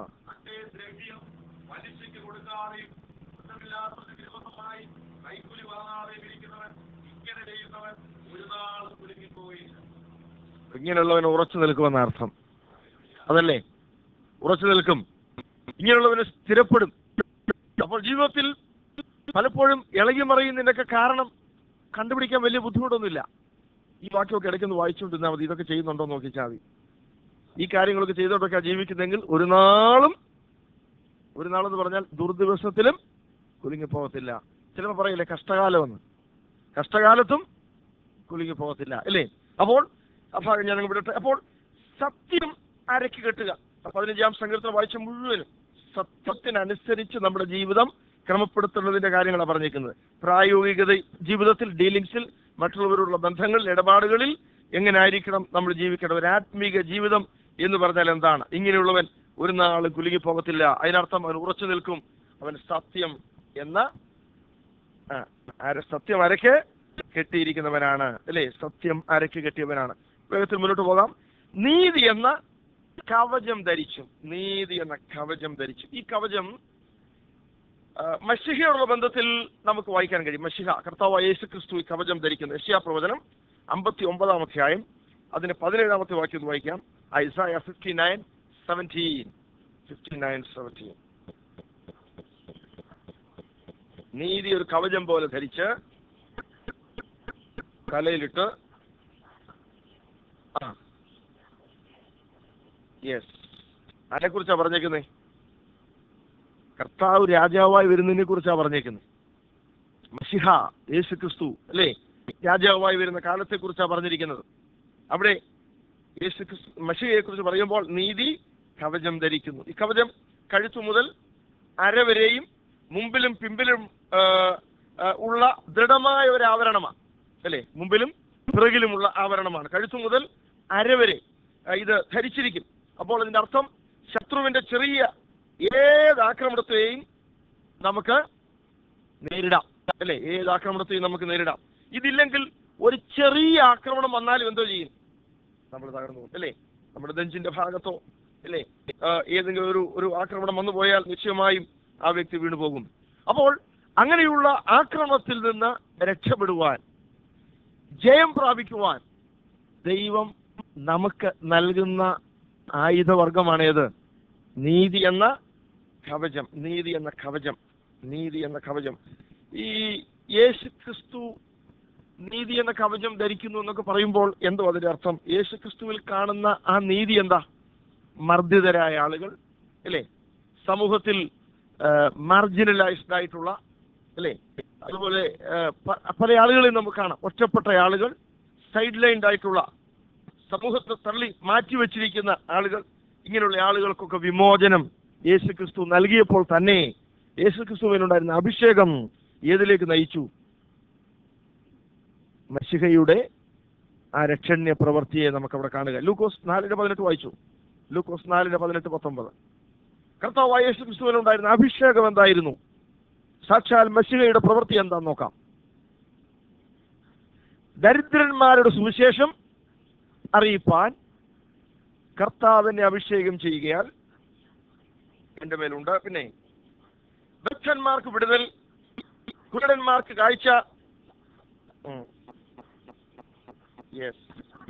ഇങ്ങനെയുള്ളവന് ഉറച്ചു നിൽക്കുമെന്ന അർത്ഥം അതല്ലേ ഉറച്ചു നിൽക്കും ഇങ്ങനെയുള്ളവന് സ്ഥിരപ്പെടും അപ്പോൾ ജീവിതത്തിൽ പലപ്പോഴും ഇളകി മറിയുന്നതിൻ്റെയൊക്കെ കാരണം കണ്ടുപിടിക്കാൻ വലിയ ബുദ്ധിമുട്ടൊന്നുമില്ല ഈ വാക്യമൊക്കെ ഇടയ്ക്കൊന്ന് വായിച്ചുകൊണ്ടിരുന്നാൽ മതി ഇതൊക്കെ ചെയ്യുന്നുണ്ടോ എന്ന് നോക്കിച്ചാൽ മതി ഈ കാര്യങ്ങളൊക്കെ ചെയ്തോണ്ടൊക്കെ ജീവിക്കുന്നെങ്കിൽ ഒരു നാളും ഒരു നാളെന്ന് പറഞ്ഞാൽ ദുർദിവസത്തിലും കുലുങ്ങിപ്പോകത്തില്ല ചിലപ്പോൾ പറയില്ലേ കഷ്ടകാലമെന്ന് കഷ്ടകാലത്തും കുലുങ്ങിപ്പോകത്തില്ല അല്ലേ അപ്പോൾ ആ ഭാഗം ഞാൻ വിടട്ടെ അപ്പോൾ സത്യം അരക്ക് കെട്ടുക പതിനഞ്ചാം സങ്കീർത്തനം വായിച്ച മുഴുവനും സത്യത്തിനനുസരിച്ച് നമ്മുടെ ജീവിതം ക്രമപ്പെടുത്തുന്നതിന്റെ കാര്യങ്ങളാണ് പറഞ്ഞിരിക്കുന്നത് പ്രായോഗികത ജീവിതത്തിൽ ഡീലിങ്സിൽ മറ്റുള്ളവരുള്ള ബന്ധങ്ങളിൽ ഇടപാടുകളിൽ എങ്ങനെ ആയിരിക്കണം നമ്മൾ ജീവിക്കണം ഒരു ആത്മീക ജീവിതം എന്ന് പറഞ്ഞാൽ എന്താണ് ഇങ്ങനെയുള്ളവൻ ഒരു നാൾ കുലുങ്ങി പോകത്തില്ല അതിനർത്ഥം അവൻ ഉറച്ചു നിൽക്കും അവൻ സത്യം എന്ന ആ, ആര- സത്യം അരക്ക് കെട്ടിയിരിക്കുന്നവനാണ് അല്ലേ സത്യം അരക്ക് കെട്ടിയവനാണ് വേഗത്തിൽ മുന്നോട്ട് പോകാം നീതി എന്ന കവചം ധരിച്ചു നീതി എന്ന കവചം ധരിച്ചു ഈ കവചം ആ, മഷിഹയോടുള്ള ബന്ധത്തിൽ നമുക്ക് വായിക്കാൻ കഴിയും മഷിഹ കർത്താവ് യേശു ക്രിസ്തു ഈ കവചം ധരിക്കുന്നു യശ്യാ പ്രവചനം അമ്പത്തി ഒമ്പതാം അധ്യായം അതിന് പതിനേഴാമത്തെ വാക്യം ഒന്ന് വായിക്കാം Isaiah fifty nine seventeen fifty nine seventeen നീതി ഒരു കവചം പോലെ ധരിച്ച് തലയിലിട്ട് ആ യെസ് ആരെക്കുറിച്ചാ പറഞ്ഞേക്കുന്നേ കർത്താവ് രാജാവായി വരുന്നതിനെ കുറിച്ചാണ് പറഞ്ഞേക്കുന്നത് മഷിഹ യേശു ക്രിസ്തു അല്ലേ രാജാവായി വരുന്ന കാലത്തെ കുറിച്ചാണ് പറഞ്ഞിരിക്കുന്നത് അവിടെ യേശു ക്രിസ്തു മഷിഹയെ കുറിച്ച് പറയുമ്പോൾ നീതി കവചം ധരിക്കുന്നു ഈ കവചം കഴുത്തു മുതൽ അരവരെയും മുമ്പിലും പിമ്പിലും ആ, ആ, ഉള്ള ദൃഢമായ ഒരു ആവരണമാണ് അല്ലേ മുമ്പിലും പിറകിലുമുള്ള ആവരണമാണ് കഴുത്തു മുതൽ അരവരെ ആ, ഇത് ധരിച്ചിരിക്കും അപ്പോൾ ഇതിന്റെ അർത്ഥം ശത്രുവിന്റെ ചെറിയ ഏത് ആക്രമണത്തെയും നമുക്ക് നേരിടാം അല്ലേ ഏത് ആക്രമണത്തെയും നമുക്ക് നേരിടാം ഇതില്ലെങ്കിൽ ഒരു ചെറിയ ആക്രമണം വന്നാലും എന്തോ ചെയ്യും നമ്മൾ തകർന്നു പോകും അല്ലേ നമ്മുടെ നെഞ്ചിന്റെ ഭാഗത്തോ അല്ലേ ആ, ഏതെങ്കിലും ഒരു ഒരു ആക്രമണം വന്നു പോയാൽ നിശ്ചയമായും ആ വ്യക്തി വീണു പോകും അപ്പോൾ അങ്ങനെയുള്ള ആക്രമണത്തിൽ നിന്ന് രക്ഷപ്പെടുവാൻ ജയം പ്രാപിക്കുവാൻ ദൈവം നമുക്ക് നൽകുന്ന ആയുധവർഗമാണേത് നീതി എന്ന കവചം നീതി എന്ന കവചം നീതി എന്ന കവചം ഈ യേശു ക്രിസ്തു നീതി എന്ന കവചം ധരിക്കുന്നു എന്നൊക്കെ പറയുമ്പോൾ എന്തോ അതിന്റെ അർത്ഥം യേശു ക്രിസ്തുവിൽ കാണുന്ന ആ നീതി എന്താ മർദ്ദിതരായ ആളുകൾ അല്ലേ സമൂഹത്തിൽ മാർജിനലൈസ്ഡ് ആയിട്ടുള്ള അല്ലേ അതുപോലെ ആ, പ- പല ആളുകളെയും നമുക്ക് കാണാം ഒറ്റപ്പെട്ട ആളുകൾ സൈഡ് ലൈൻഡ് ആയിട്ടുള്ള സമൂഹത്തെ തള്ളി മാറ്റിവെച്ചിരിക്കുന്ന ആളുകൾ ഇങ്ങനെയുള്ള ആളുകൾക്കൊക്കെ വിമോചനം യേശു ക്രിസ്തു നൽകിയപ്പോൾ തന്നെ യേശു ക്രിസ്തുവിനുണ്ടായിരുന്ന അഭിഷേകം ഏതിലേക്ക് നയിച്ചു മഷിഹയുടെ ആ രക്ഷണ്യ പ്രവൃത്തിയെ നമുക്ക് അവിടെ കാണുക ലൂക്കോസ് നാലിന്റെ പതിനെട്ട് വായിച്ചു ലൂക്കോസ് നാലിന്റെ പതിനെട്ട് പത്തൊമ്പത് കർത്താവായ യേശു ക്രിസ്തുവിനുണ്ടായിരുന്ന അഭിഷേകം എന്തായിരുന്നു സാക്ഷാൽ മഷിഹയുടെ പ്രവൃത്തി എന്താന്ന് നോക്കാം ദരിദ്രന്മാരുടെ സുവിശേഷം അറിയിപ്പാൻ കർത്താവിനെ അഭിഷേകം ചെയ്യുകയാൽ എന്റെ മേലുണ്ട് പിന്നെ ബദ്ധന്മാർക്ക് വിടുതൽ കുരുടന്മാർക്ക് കാഴ്ച യെസ്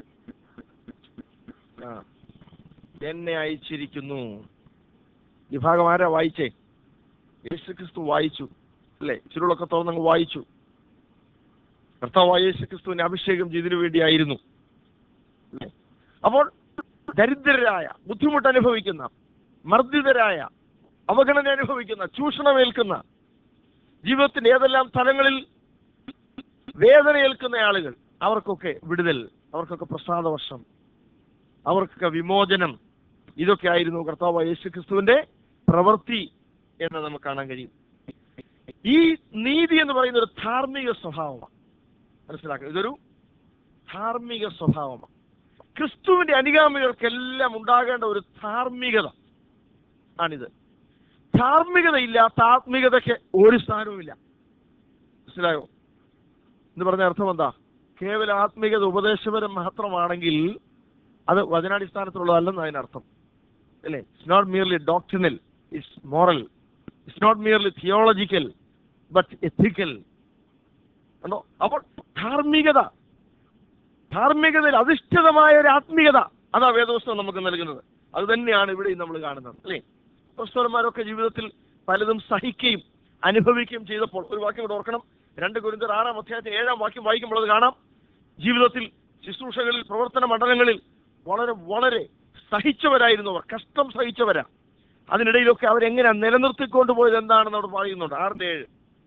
ആ എന്നെ അയച്ചിരിക്കുന്നു ഈ ഭാഗം ആരാ വായിച്ചേ യേശു ക്രിസ്തു വായിച്ചു അല്ലേ ചുരുളൊക്കെ തുറന്നങ്ങ് വായിച്ചു കർത്താവായ യേശു ക്രിസ്തുവിനെ അഭിഷേകം ചെയ്തതിനു വേണ്ടിയായിരുന്നു അല്ലേ? അപ്പോൾ ദരിദ്രരായ ബുദ്ധിമുട്ട് അനുഭവിക്കുന്ന മർദ്ദിതരായ അവഗണന അനുഭവിക്കുന്ന ചൂഷണമേൽക്കുന്ന ജീവിതത്തിന്റെ ഏതെല്ലാം തലങ്ങളിൽ വേദന ഏൽക്കുന്ന ആളുകൾ അവർക്കൊക്കെ വിടുതൽ അവർക്കൊക്കെ പ്രസാദവർഷം അവർക്കൊക്കെ വിമോചനം ഇതൊക്കെ ആയിരുന്നു കർത്താവ് യേശു ക്രിസ്തുവിന്റെ പ്രവൃത്തി എന്ന് നമുക്ക് കാണാൻ കഴിയും ഈ നീതി എന്ന് പറയുന്ന ഒരു ധാർമ്മിക സ്വഭാവമാണ് മനസ്സിലാക്കുക ഇതൊരു ധാർമ്മിക സ്വഭാവമാണ് ക്രിസ്തുവിന്റെ അനുഗാമികൾക്കെല്ലാം ഉണ്ടാകേണ്ട ഒരു ധാർമ്മികത ആണിത് ധാർമ്മികത ഇല്ലാത്ത ആത്മീകതയ്ക്ക് ഒരു സ്ഥാനവുമില്ല മനസ്സിലായോ എന്ന് പറഞ്ഞ അർത്ഥം എന്താ കേവല ആത്മീകത ഉപദേശപരം മാത്രമാണെങ്കിൽ അത് വചനാടിസ്ഥാനത്തിലുള്ളതല്ലെന്ന് അതിനർത്ഥം അല്ലേ it's not merely doctrinal it's moral it's not merely theological but ethical കണ്ടോ അപ്പോൾ ധാർമ്മികത ധാർമ്മികതയിൽ അധിഷ്ഠിതമായ ഒരു ആത്മീയത അതാ വേദോസ്തം നമുക്ക് നൽകുന്നത് അത് തന്നെയാണ് ഇവിടെയും നമ്മൾ കാണുന്നത് അല്ലേ പുസ്തകന്മാരൊക്കെ ജീവിതത്തിൽ പലതും സഹിക്കുകയും അനുഭവിക്കുകയും ചെയ്തപ്പോൾ ഒരു വാക്യം കൂടെ ഓർക്കണം രണ്ട് കുരുന്തർ ആറാം അധ്യായത്തിൽ ഏഴാം വാക്യം വായിക്കുമ്പോൾ അത് കാണാം ജീവിതത്തിൽ ശുശ്രൂഷകളിൽ പ്രവർത്തന മണ്ഡലങ്ങളിൽ വളരെ വളരെ സഹിച്ചവരായിരുന്നു അവർ കഷ്ടം സഹിച്ചവരാ അതിനിടയിലൊക്കെ അവരെങ്ങനെ നിലനിർത്തിക്കൊണ്ട് പോയത് എന്താണെന്ന് അവിടെ പറയുന്നുണ്ട് ആറിന്റെ ഏഴ്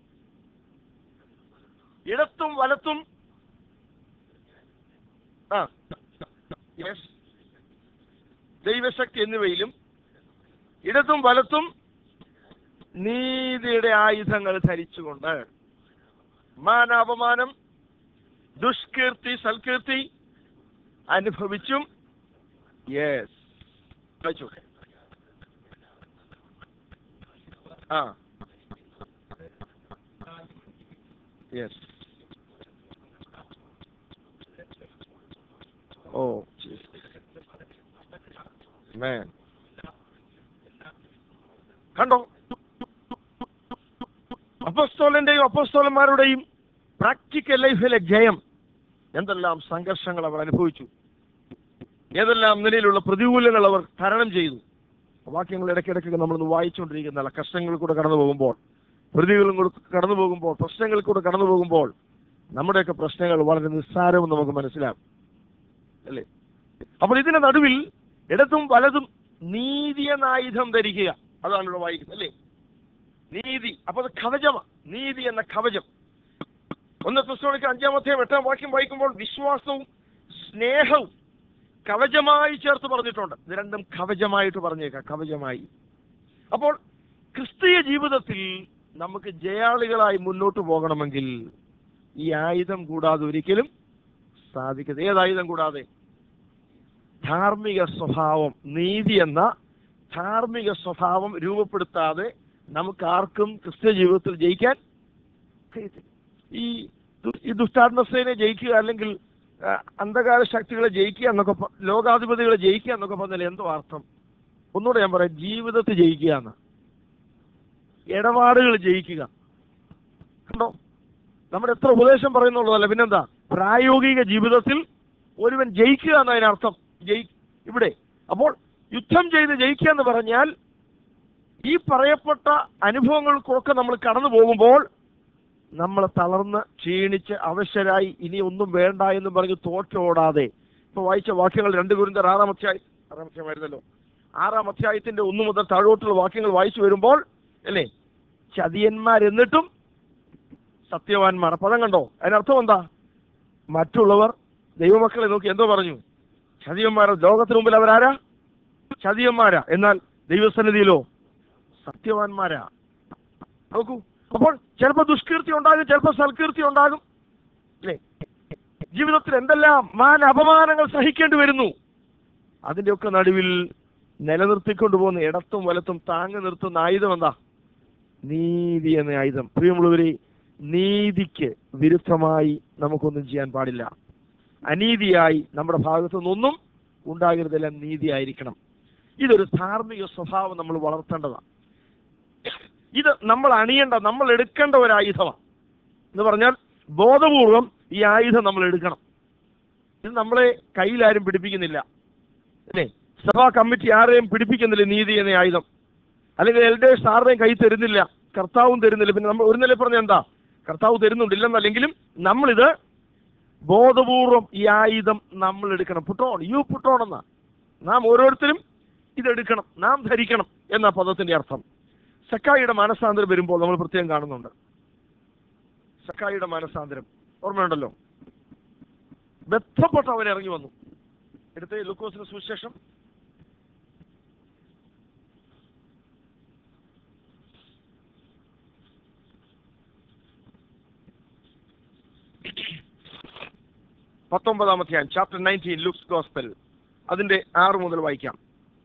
ഇടത്തും വലത്തും ആ യെസ് ദൈവശക്തി എന്നിവയിലും ഇടത്തും വലത്തും നീതിയുടെ ആയുധങ്ങൾ ധരിച്ചുകൊണ്ട് മാനാപമാനം ദുഷ്കീർത്തി സൽകീർത്തി അനുഭവിച്ചും യെസ് വായിച്ചു ആ യെസ് ഓ man കണ്ടോ അപ്പസ്തോലന്റെയും അപ്പസ്തോലന്മാരുടെയും പ്രാക്ടിക്കൽ ലൈഫിലെ ജയം എന്തെല്ലാം സംഘർഷങ്ങൾ അവർ അനുഭവിച്ചു ഏതെല്ലാം നിലയിലുള്ള പ്രതികൂലങ്ങൾ അവർ തരണം ചെയ്തു വാക്യങ്ങൾ ഇടയ്ക്കിടയ്ക്ക് നമ്മളൊന്ന് വായിച്ചുകൊണ്ടിരിക്കുന്നതല്ല കഷ്ടങ്ങളിൽ കൂടെ കടന്നു പോകുമ്പോൾ പ്രതികൂലം കൂടെ കടന്നു പോകുമ്പോൾ പ്രശ്നങ്ങളിൽ കൂടെ കടന്നു പോകുമ്പോൾ നമ്മുടെയൊക്കെ പ്രശ്നങ്ങൾ വളരെ നിസ്സാരവും നമുക്ക് മനസ്സിലാകും അല്ലേ അപ്പോൾ ഇതിന്റെ നടുവിൽ ഇടത്തും വലതും നീതി എന്ന ആയുധം ധരിക്കുക അതാണ് ഇവിടെ വായിക്കുന്നത് അല്ലേ നീതി അപ്പൊ അത് കവചമാണ് നീതി എന്ന കവചം ഒന്ന് ക്രിസ്തോണിക്ക് അഞ്ചാമത്തെ എട്ടാം വാക്യം വായിക്കുമ്പോൾ വിശ്വാസവും സ്നേഹവും കവചമായി ചേർത്ത് പറഞ്ഞിട്ടുണ്ട് ഇത് രണ്ടും കവചമായിട്ട് പറഞ്ഞേക്കാം കവചമായി അപ്പോൾ ക്രിസ്തീയ ജീവിതത്തിൽ നമുക്ക് ജയാളികളായി മുന്നോട്ട് പോകണമെങ്കിൽ ഈ ആയുധം കൂടാതെ ഒരിക്കലും സാധിക്കരുത് ഏത് ആയുധം കൂടാതെ ധാർമ്മിക സ്വഭാവം നീതി എന്ന ധാർമ്മിക സ്വഭാവം രൂപപ്പെടുത്താതെ നമുക്ക് ആർക്കും ക്രിസ്ത്യ ജീവിതത്തിൽ ജയിക്കാൻ കഴിയത്തില്ല. ഈ ദു- ഈ ദുഷ്ടാത്മസേനെ ജയിക്കുക അല്ലെങ്കിൽ ആ, അന്ധകാര ശക്തികളെ ജയിക്കുക എന്നൊക്കെ പ- ലോകാധിപതികളെ ജയിക്കുക എന്നൊക്കെ പറഞ്ഞാൽ എന്തോ അർത്ഥം ഒന്നുകൂടെ ഞാൻ പറയാം ജീവിതത്തിൽ ജയിക്കുക എന്ന് ഇടപാടുകൾ ജയിക്കുക കണ്ടോ നമ്മുടെ എത്ര ഉപദേശം പറയുന്നുള്ളതല്ല പിന്നെന്താ പ്രായോഗിക ജീവിതത്തിൽ ഒരുവൻ ജയിക്കുക എന്നതിനർത്ഥം ജയി ഇവിടെ അപ്പോൾ യുദ്ധം ചെയ്ത് ജയിക്കുക എന്ന് പറഞ്ഞാൽ ഈ പറയപ്പെട്ട അനുഭവങ്ങൾക്കൊക്കെ നമ്മൾ കടന്നു പോകുമ്പോൾ നമ്മൾ തളർന്ന് ക്ഷീണിച്ച് അവശരായി ഇനി ഒന്നും വേണ്ട എന്ന് പറഞ്ഞ് തോറ്റോടാതെ ഇപ്പൊ വായിച്ച വാക്യങ്ങൾ രണ്ട് കുരിന്തർ ആറാം അധ്യായം ആറാം അധ്യായമായിരുന്നല്ലോ ആറാം അധ്യായത്തിന്റെ ഒന്ന് മുതൽ താഴോട്ടുള്ള വാക്യങ്ങൾ വായിച്ചു വരുമ്പോൾ അല്ലേ ചതിയന്മാരെന്നിട്ടും സത്യവാന്മാർ പദം കണ്ടോ അതിനർത്ഥം എന്താ മറ്റുള്ളവർ ദൈവമക്കളെ നോക്കി എന്തോ പറഞ്ഞു ചതിയന്മാർ ലോകത്തിന് മുമ്പിൽ അവരാരാ ചതിയന്മാരാ എന്നാൽ ദൈവസന്നിധിയിലോ സത്യവാന്മാരാ നോക്കൂ അപ്പോൾ ചിലപ്പോൾ ദുഷ്കീർത്തി ഉണ്ടാകും ചിലപ്പോൾ സൽകീർത്തി ഉണ്ടാകും അല്ലേ ജീവിതത്തിൽ എന്തെല്ലാം മാന അപമാനങ്ങൾ സഹിക്കേണ്ടി വരുന്നു അതിന്റെയൊക്കെ നടുവിൽ നിലനിർത്തിക്കൊണ്ടു പോകുന്ന ഇടത്തും വലത്തും താങ്ങി നിർത്തുന്ന ആയുധം എന്താ നീതി എന്ന ആയുധം പ്രിയമുള്ളവരെ നീതിക്ക് വിരുദ്ധമായി നമുക്കൊന്നും ചെയ്യാൻ പാടില്ല അനീതിയായി നമ്മുടെ ഭാഗത്തു നിന്നൊന്നും ഉണ്ടാകരുതെല്ലാം നീതിയായിരിക്കണം ഇതൊരു ധാർമ്മിക സ്വഭാവം നമ്മൾ വളർത്തേണ്ടതാണ് ഇത് നമ്മൾ അണിയേണ്ട നമ്മൾ എടുക്കേണ്ട ഒരു ആയുധമാണ് എന്ന് പറഞ്ഞാൽ ബോധപൂർവം ഈ ആയുധം നമ്മൾ എടുക്കണം ഇത് നമ്മളെ കയ്യിലാരും പിടിപ്പിക്കുന്നില്ല അല്ലേ സഭാ കമ്മിറ്റി ആരെയും പിടിപ്പിക്കുന്നില്ല നീതി എന്ന ആയുധം അല്ലെങ്കിൽ എൽഡേഴ്സ് ആരുടെയും കൈ തരുന്നില്ല കർത്താവും തരുന്നില്ല പിന്നെ നമ്മൾ ഒരു നില പറഞ്ഞ എന്താ കർത്താവ് തരുന്നുണ്ടില്ലെന്നല്ലെങ്കിലും നമ്മളിത് ബോധപൂർവം ഈ ആയുധം നമ്മൾ എടുക്കണം പുട്ടോൺ യു പുട്ടോൺ എന്നാ നാം ഓരോരുത്തരും ഇതെടുക്കണം നാം ധരിക്കണം എന്ന പദത്തിന്റെ അർത്ഥം സക്കായിയുടെ മാനസാന്തരം വരുമ്പോൾ നമ്മൾ പ്രത്യേകം കാണുന്നുണ്ട് സക്കായിയുടെ മാനസാന്തരം ഓർമ്മയുണ്ടല്ലോ ബന്ധപ്പെട്ട് അവൻ ഇറങ്ങി വന്നു എടുത്ത ലുക്കോസിന് സുവിശേഷം പത്തൊമ്പതാം അധ്യായം ചാപ്റ്റർ നയൻറ്റീൻ ലുക്സ് ഗോസ്പൽ അതിന്റെ ആറ് മുതൽ വായിക്കാം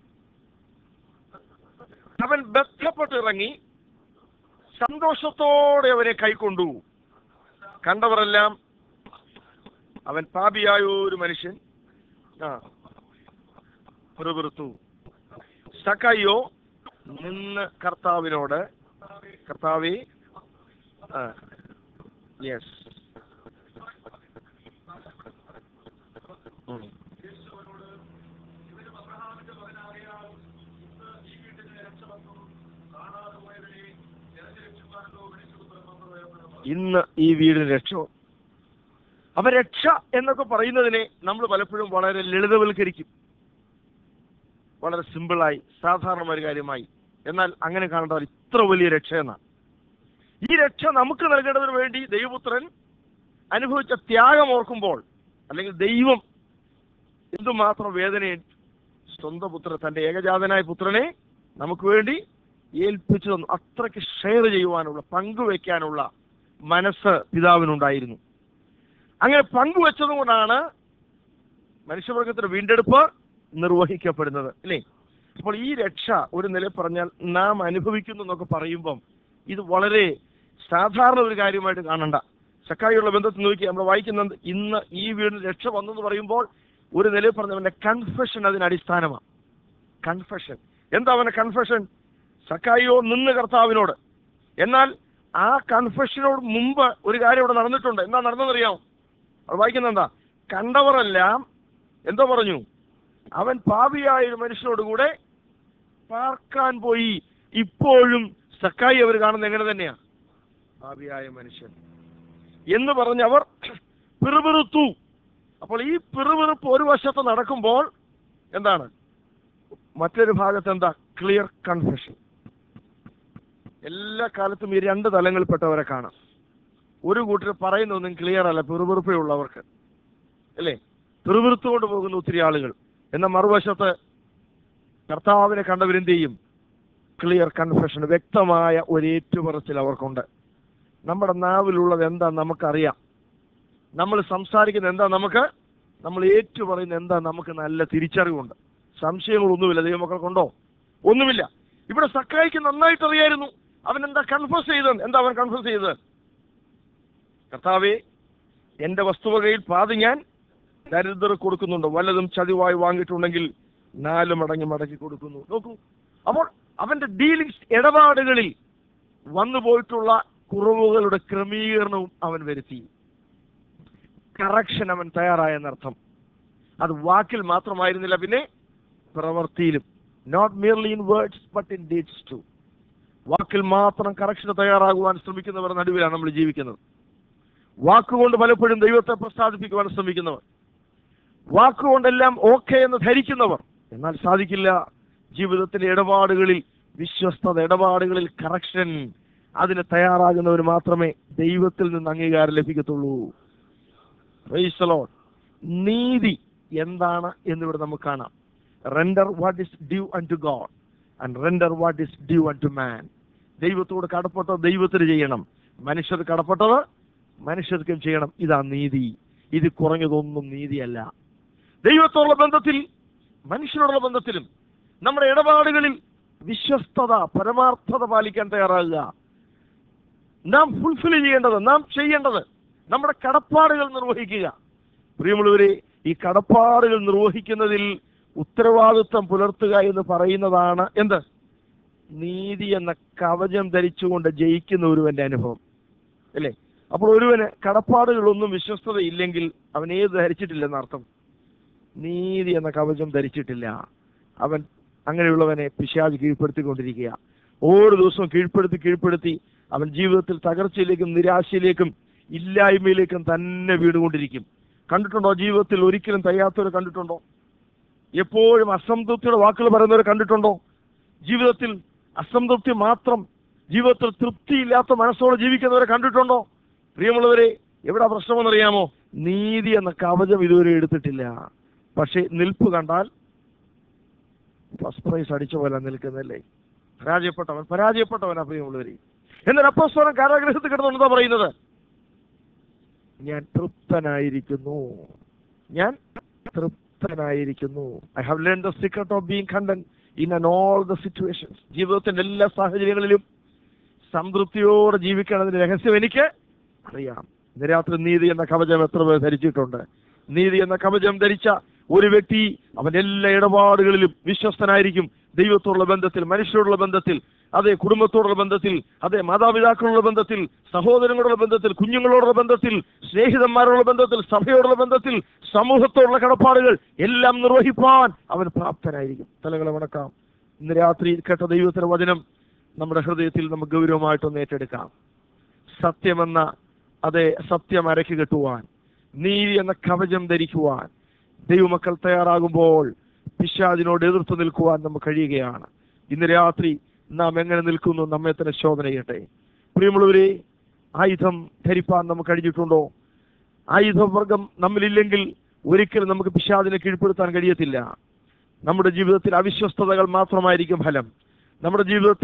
അവൻ ബന്ധപ്പെട്ടിറങ്ങി സന്തോഷത്തോടെ അവനെ കൈക്കൊണ്ടു കണ്ടവരെല്ലാം അവൻ പാപിയായ ഒരു മനുഷ്യൻ ആ പിറുപിറുത്തു സക്കയ്യോ നിന്ന് കർത്താവിനോട് കർത്താവേ യെസ് ഇന്ന് ഈ വീടിന് രക്ഷ അപ്പൊ രക്ഷ എന്നൊക്കെ പറയുന്നതിനെ നമ്മൾ പലപ്പോഴും വളരെ ലളിതവൽക്കരിക്കും വളരെ സിമ്പിളായി സാധാരണ ഒരു കാര്യമായി എന്നാൽ അങ്ങനെ കാണേണ്ട ഇത്ര വലിയ രക്ഷ എന്നാണ് ഈ രക്ഷ നമുക്ക് നൽകേണ്ടതിന് വേണ്ടി ദൈവപുത്രൻ അനുഭവിച്ച ത്യാഗം ഓർക്കുമ്പോൾ അല്ലെങ്കിൽ ദൈവം എന്തുമാത്രം വേദനയെ സ്വന്തം പുത്രൻ തന്റെ ഏകജാതനായ പുത്രനെ നമുക്ക് വേണ്ടി ഏൽപ്പിച്ചു തന്നു അത്രയ്ക്ക് ഷെയർ ചെയ്യുവാനുള്ള പങ്കുവെക്കാനുള്ള മനസ്സ് പിതാവിനുണ്ടായിരുന്നു അങ്ങനെ പങ്കുവെച്ചത് കൊണ്ടാണ് മനുഷ്യവർഗത്തിന്റെ വീണ്ടെടുപ്പ് നിർവഹിക്കപ്പെടുന്നത് അല്ലേ അപ്പോൾ ഈ രക്ഷ ഒരു നില പറഞ്ഞാൽ നാം അനുഭവിക്കുന്നു എന്നൊക്കെ പറയുമ്പം ഇത് വളരെ സാധാരണ ഒരു കാര്യമായിട്ട് കാണണ്ട സക്കായിയുള്ള ബന്ധത്തിൽ നോക്കി നമ്മൾ വായിക്കുന്നത് ഇന്ന് ഈ വീടിന് രക്ഷ വന്നെന്ന് പറയുമ്പോൾ ഒരു നിലയിൽ പറഞ്ഞവന്റെ കൺഫെഷൻ അതിന് അടിസ്ഥാനമാണ് കൺഫെഷൻ എന്താ അവന്റെ കൺഫെഷൻ സക്കായിയോ നിന്ന് കർത്താവിനോട് എന്നാൽ ആ കൺഫെഷനോട് മുമ്പ് ഒരു കാര്യം ഇവിടെ നടന്നിട്ടുണ്ട് എന്താ നടന്നതെന്നറിയാമോ അത് വായിക്കുന്നത് എന്താ കണ്ടവരെല്ലാം എന്തോ പറഞ്ഞു അവൻ പാപിയായ ഒരു മനുഷ്യനോട് കൂടെ പാർക്കാൻ പോയി ഇപ്പോഴും സക്കായി അവർ കാണുന്നത് എങ്ങനെ തന്നെയാ പാപിയായ മനുഷ്യൻ എന്ന് പറഞ്ഞ് അവർ പിറുപിറുത്തു അപ്പോൾ ഈ പിറുപിറുപ്പ് ഒരു വശത്ത് നടക്കുമ്പോൾ എന്താണ് മറ്റൊരു ഭാഗത്ത് എന്താ ക്ലിയർ കൺഫെഷൻ എല്ലാ കാലത്തും ഈ രണ്ട് തലങ്ങളിൽപ്പെട്ടവരെ കാണാം ഒരു കൂട്ടർ പറയുന്നതൊന്നും ക്ലിയർ അല്ല പിറുപിറുപ്പേ ഉള്ളവർക്ക് അല്ലേ പിറുപിറുത്തുകൊണ്ട് പോകുന്ന ഒത്തിരി ആളുകൾ എന്നാൽ മറുവശത്ത് കർത്താവിനെ കണ്ടവരെന്ത് ചെയ്യും ക്ലിയർ കൺഫെഷൻ വ്യക്തമായ ഒരു ഏറ്റുപറച്ചിൽ അവർക്കുണ്ട് നമ്മുടെ നാവിലുള്ളത് എന്താ നമുക്കറിയാം നമ്മൾ സംസാരിക്കുന്ന എന്താ നമുക്ക് നമ്മൾ ഏറ്റു പറയുന്ന എന്താ നമുക്ക് നല്ല തിരിച്ചറിവുണ്ട് സംശയങ്ങളൊന്നുമില്ല ദൈവമക്കൾക്കുണ്ടോ ഒന്നുമില്ല ഇവിടെ സക്കായിക്ക് നന്നായിട്ട് അറിയായിരുന്നു അവൻ എന്താ കൺഫസ് ചെയ്തത് എന്താ അവൻ കൺഫസ് ചെയ്തത് കർത്താവേ എന്റെ വസ്തുവകയിൽ പാതി ഞാൻ ദരിദ്രർ കൊടുക്കുന്നുണ്ട് വല്ലതും ചതിവായി വാങ്ങിയിട്ടുണ്ടെങ്കിൽ നാല് മടങ്ങി മടക്കി കൊടുക്കുന്നു നോക്കൂ അപ്പോൾ അവന്റെ ഡീലിങ്സ് ഇടപാടുകളിൽ വന്നു പോയിട്ടുള്ള കുറവുകളുടെ ക്രമീകരണവും അവൻ വരുത്തി കറക്ഷൻ അവൻ തയ്യാറായെന്നർത്ഥം അത് വാക്കിൽ മാത്രമായിരുന്നില്ല പിന്നെ പ്രവൃത്തിയിലും not merely in words but in deeds too വാക്കിൽ മാത്രം കറക്ഷന് തയ്യാറാകുവാൻ ശ്രമിക്കുന്നവർ നടുവിലാണ് നമ്മൾ ജീവിക്കുന്നത് വാക്കുകൊണ്ട് പലപ്പോഴും ദൈവത്തെ പ്രസാദിപ്പിക്കുവാൻ ശ്രമിക്കുന്നവർ വാക്കുകൊണ്ടെല്ലാം ഓക്കെ എന്ന് ധരിക്കുന്നവർ എന്നാൽ സാധിക്കില്ല ജീവിതത്തിലെ ഇടപാടുകളിൽ വിശ്വസ്തത ഇടപാടുകളിൽ കറക്ഷൻ അതിന് തയ്യാറാകുന്നവർ മാത്രമേ ദൈവത്തിൽ നിന്ന് അംഗീകാരം ലഭിക്കത്തുള്ളൂ Praise the Lord. നീതി എന്താണ് എന്നിവിടെ നമുക്ക് കാണാം render what is due unto God and render what is due unto man ദൈവത്തോട് കടപ്പെട്ടത് ദൈവത്തിന് ചെയ്യണം മനുഷ്യർ കടപ്പെട്ടത് മനുഷ്യർക്കും ചെയ്യണം ഇതാ നീതി ഇത് കുറഞ്ഞതൊന്നും നീതിയല്ല ദൈവത്തോടുള്ള ബന്ധത്തിൽ മനുഷ്യരോടുള്ള ബന്ധത്തിലും നമ്മുടെ ഇടപാടുകളിൽ വിശ്വസ്തത പരമാർത്ഥത പാലിക്കാൻ തയ്യാറാകുക നാം ഫുൾഫിൽ ചെയ്യേണ്ടത് നാം ചെയ്യേണ്ടത് നമ്മുടെ കടപ്പാടുകൾ നിർവഹിക്കുക പ്രിയമുള്ളവരെ ഈ കടപ്പാടുകൾ നിർവഹിക്കുന്നതിൽ ഉത്തരവാദിത്വം പുലർത്തുക എന്ന് പറയുന്നതാണ് എന്ത് നീതി എന്ന കവചം ധരിച്ചുകൊണ്ട് ജയിക്കുന്ന ഒരുവന്റെ അനുഭവം അല്ലേ അപ്പോൾ ഒരുവന് കടപ്പാടുകളൊന്നും വിശ്വസ്തത ഇല്ലെങ്കിൽ അവൻ ഏത് ധരിച്ചിട്ടില്ലെന്ന് അർത്ഥം നീതി എന്ന കവചം ധരിച്ചിട്ടില്ല അവൻ അങ്ങനെയുള്ളവനെ പിശാജ് കീഴ്പ്പെടുത്തിക്കൊണ്ടിരിക്കുക ഓരോ ദിവസവും കീഴ്പ്പെടുത്തി കീഴ്പ്പെടുത്തി അവൻ ജീവിതത്തിൽ തകർച്ചയിലേക്കും നിരാശയിലേക്കും ഇല്ലായ്മയിലേക്കും തന്നെ വീണുകൊണ്ടിരിക്കും കണ്ടിട്ടുണ്ടോ ജീവിതത്തിൽ ഒരിക്കലും തയ്യാത്തവരെ കണ്ടിട്ടുണ്ടോ എപ്പോഴും അസംതൃപ്തിയുടെ വാക്കുകൾ പറയുന്നവരെ കണ്ടിട്ടുണ്ടോ ജീവിതത്തിൽ അസംതൃപ്തി മാത്രം ജീവിതത്തിൽ തൃപ്തിയില്ലാത്ത മനസ്സോടെ ജീവിക്കുന്നവരെ കണ്ടിട്ടുണ്ടോ പ്രിയമുള്ളവരെ എവിടെ പ്രശ്നമെന്നറിയാമോ നീതി എന്ന കവചം ഇതുവരെ എടുത്തിട്ടില്ല പക്ഷെ നിൽപ്പ് കണ്ടാൽ ഫസ്റ്റ് പ്രൈസ് അടിച്ച പോലെ നിൽക്കുന്നല്ലേ പരാജയപ്പെട്ടവൻ പരാജയപ്പെട്ടവനാ പ്രിയമുള്ളവരെ എന്നാൽ അപ്പോസ്തലൻ കാരാഗ്രഹത്തിൽ കിടന്നുകൊണ്ട് എന്താ പറയുന്നത് ഞാൻ തൃപ്തനായിരിക്കുന്നു ഞാൻ തൃപ്തനായിരിക്കുന്നു I have learn the secret of being content in an all the situations ജീവിതത്തിന്റെ എല്ലാ സാഹചര്യങ്ങളിലും സംതൃപ്തിയോടെ ജീവിക്കണതിന്റെ രഹസ്യം എനിക്ക് അറിയാം ഇന്ന് രാത്രി നീതി എന്ന കവചം എത്ര പേർ ധരിച്ചിട്ടുണ്ട് നീതി എന്ന കവചം ധരിച്ച ഒരു വ്യക്തി അവൻ എല്ലാ ഇടപാടുകളിലും വിശ്വസ്തനായിരിക്കും ദൈവത്തോടുള്ള ബന്ധത്തിൽ മനുഷ്യരോടുള്ള ബന്ധത്തിൽ അതെ കുടുംബത്തോടുള്ള ബന്ധത്തിൽ അതെ മാതാപിതാക്കളുള്ള ബന്ധത്തിൽ സഹോദരങ്ങളോടുള്ള ബന്ധത്തിൽ കുഞ്ഞുങ്ങളോടുള്ള ബന്ധത്തിൽ സ്നേഹിതന്മാരോടുള്ള ബന്ധത്തിൽ സഭയോടുള്ള ബന്ധത്തിൽ സമൂഹത്തോടുള്ള കടപ്പാടുകൾ എല്ലാം നിർവഹിപ്പാൻ അവൻ പ്രാപ്തനായിരിക്കും തലകളെ വണക്കാം ഇന്ന് രാത്രി കേട്ട ദൈവത്തിന്റെ വചനം നമ്മുടെ ഹൃദയത്തിൽ നമുക്ക് ഗൗരവമായിട്ടൊന്ന് ഏറ്റെടുക്കാം സത്യമെന്ന അതെ സത്യം അരക്ക് കെട്ടുവാൻ നീതി എന്ന കവചം ധരിക്കുവാൻ ദൈവമക്കൾ തയ്യാറാകുമ്പോൾ പിശാചിനോട് എതിർത്ത് നിൽക്കുവാൻ നമുക്ക് കഴിയുകയാണ് ഇന്ന് രാത്രി നാം എങ്ങനെ നിൽക്കുന്നു നമ്മെ തന്നെ ശോധന ചെയ്യട്ടെ പ്രിയമുള്ളവരെ ആയുധം ധരിപ്പാൻ നമുക്ക് കഴിഞ്ഞിട്ടുണ്ടോ ആയുധവർഗം നമ്മളില്ലെങ്കിൽ ഒരിക്കലും നമുക്ക് പിശാചിനെ കീഴ്പ്പെടുത്താൻ കഴിയത്തില്ല നമ്മുടെ ജീവിതത്തിൽ അവിശ്വസ്തതകൾ മാത്രമായിരിക്കും ഫലം നമ്മുടെ ജീവിതത്തിൽ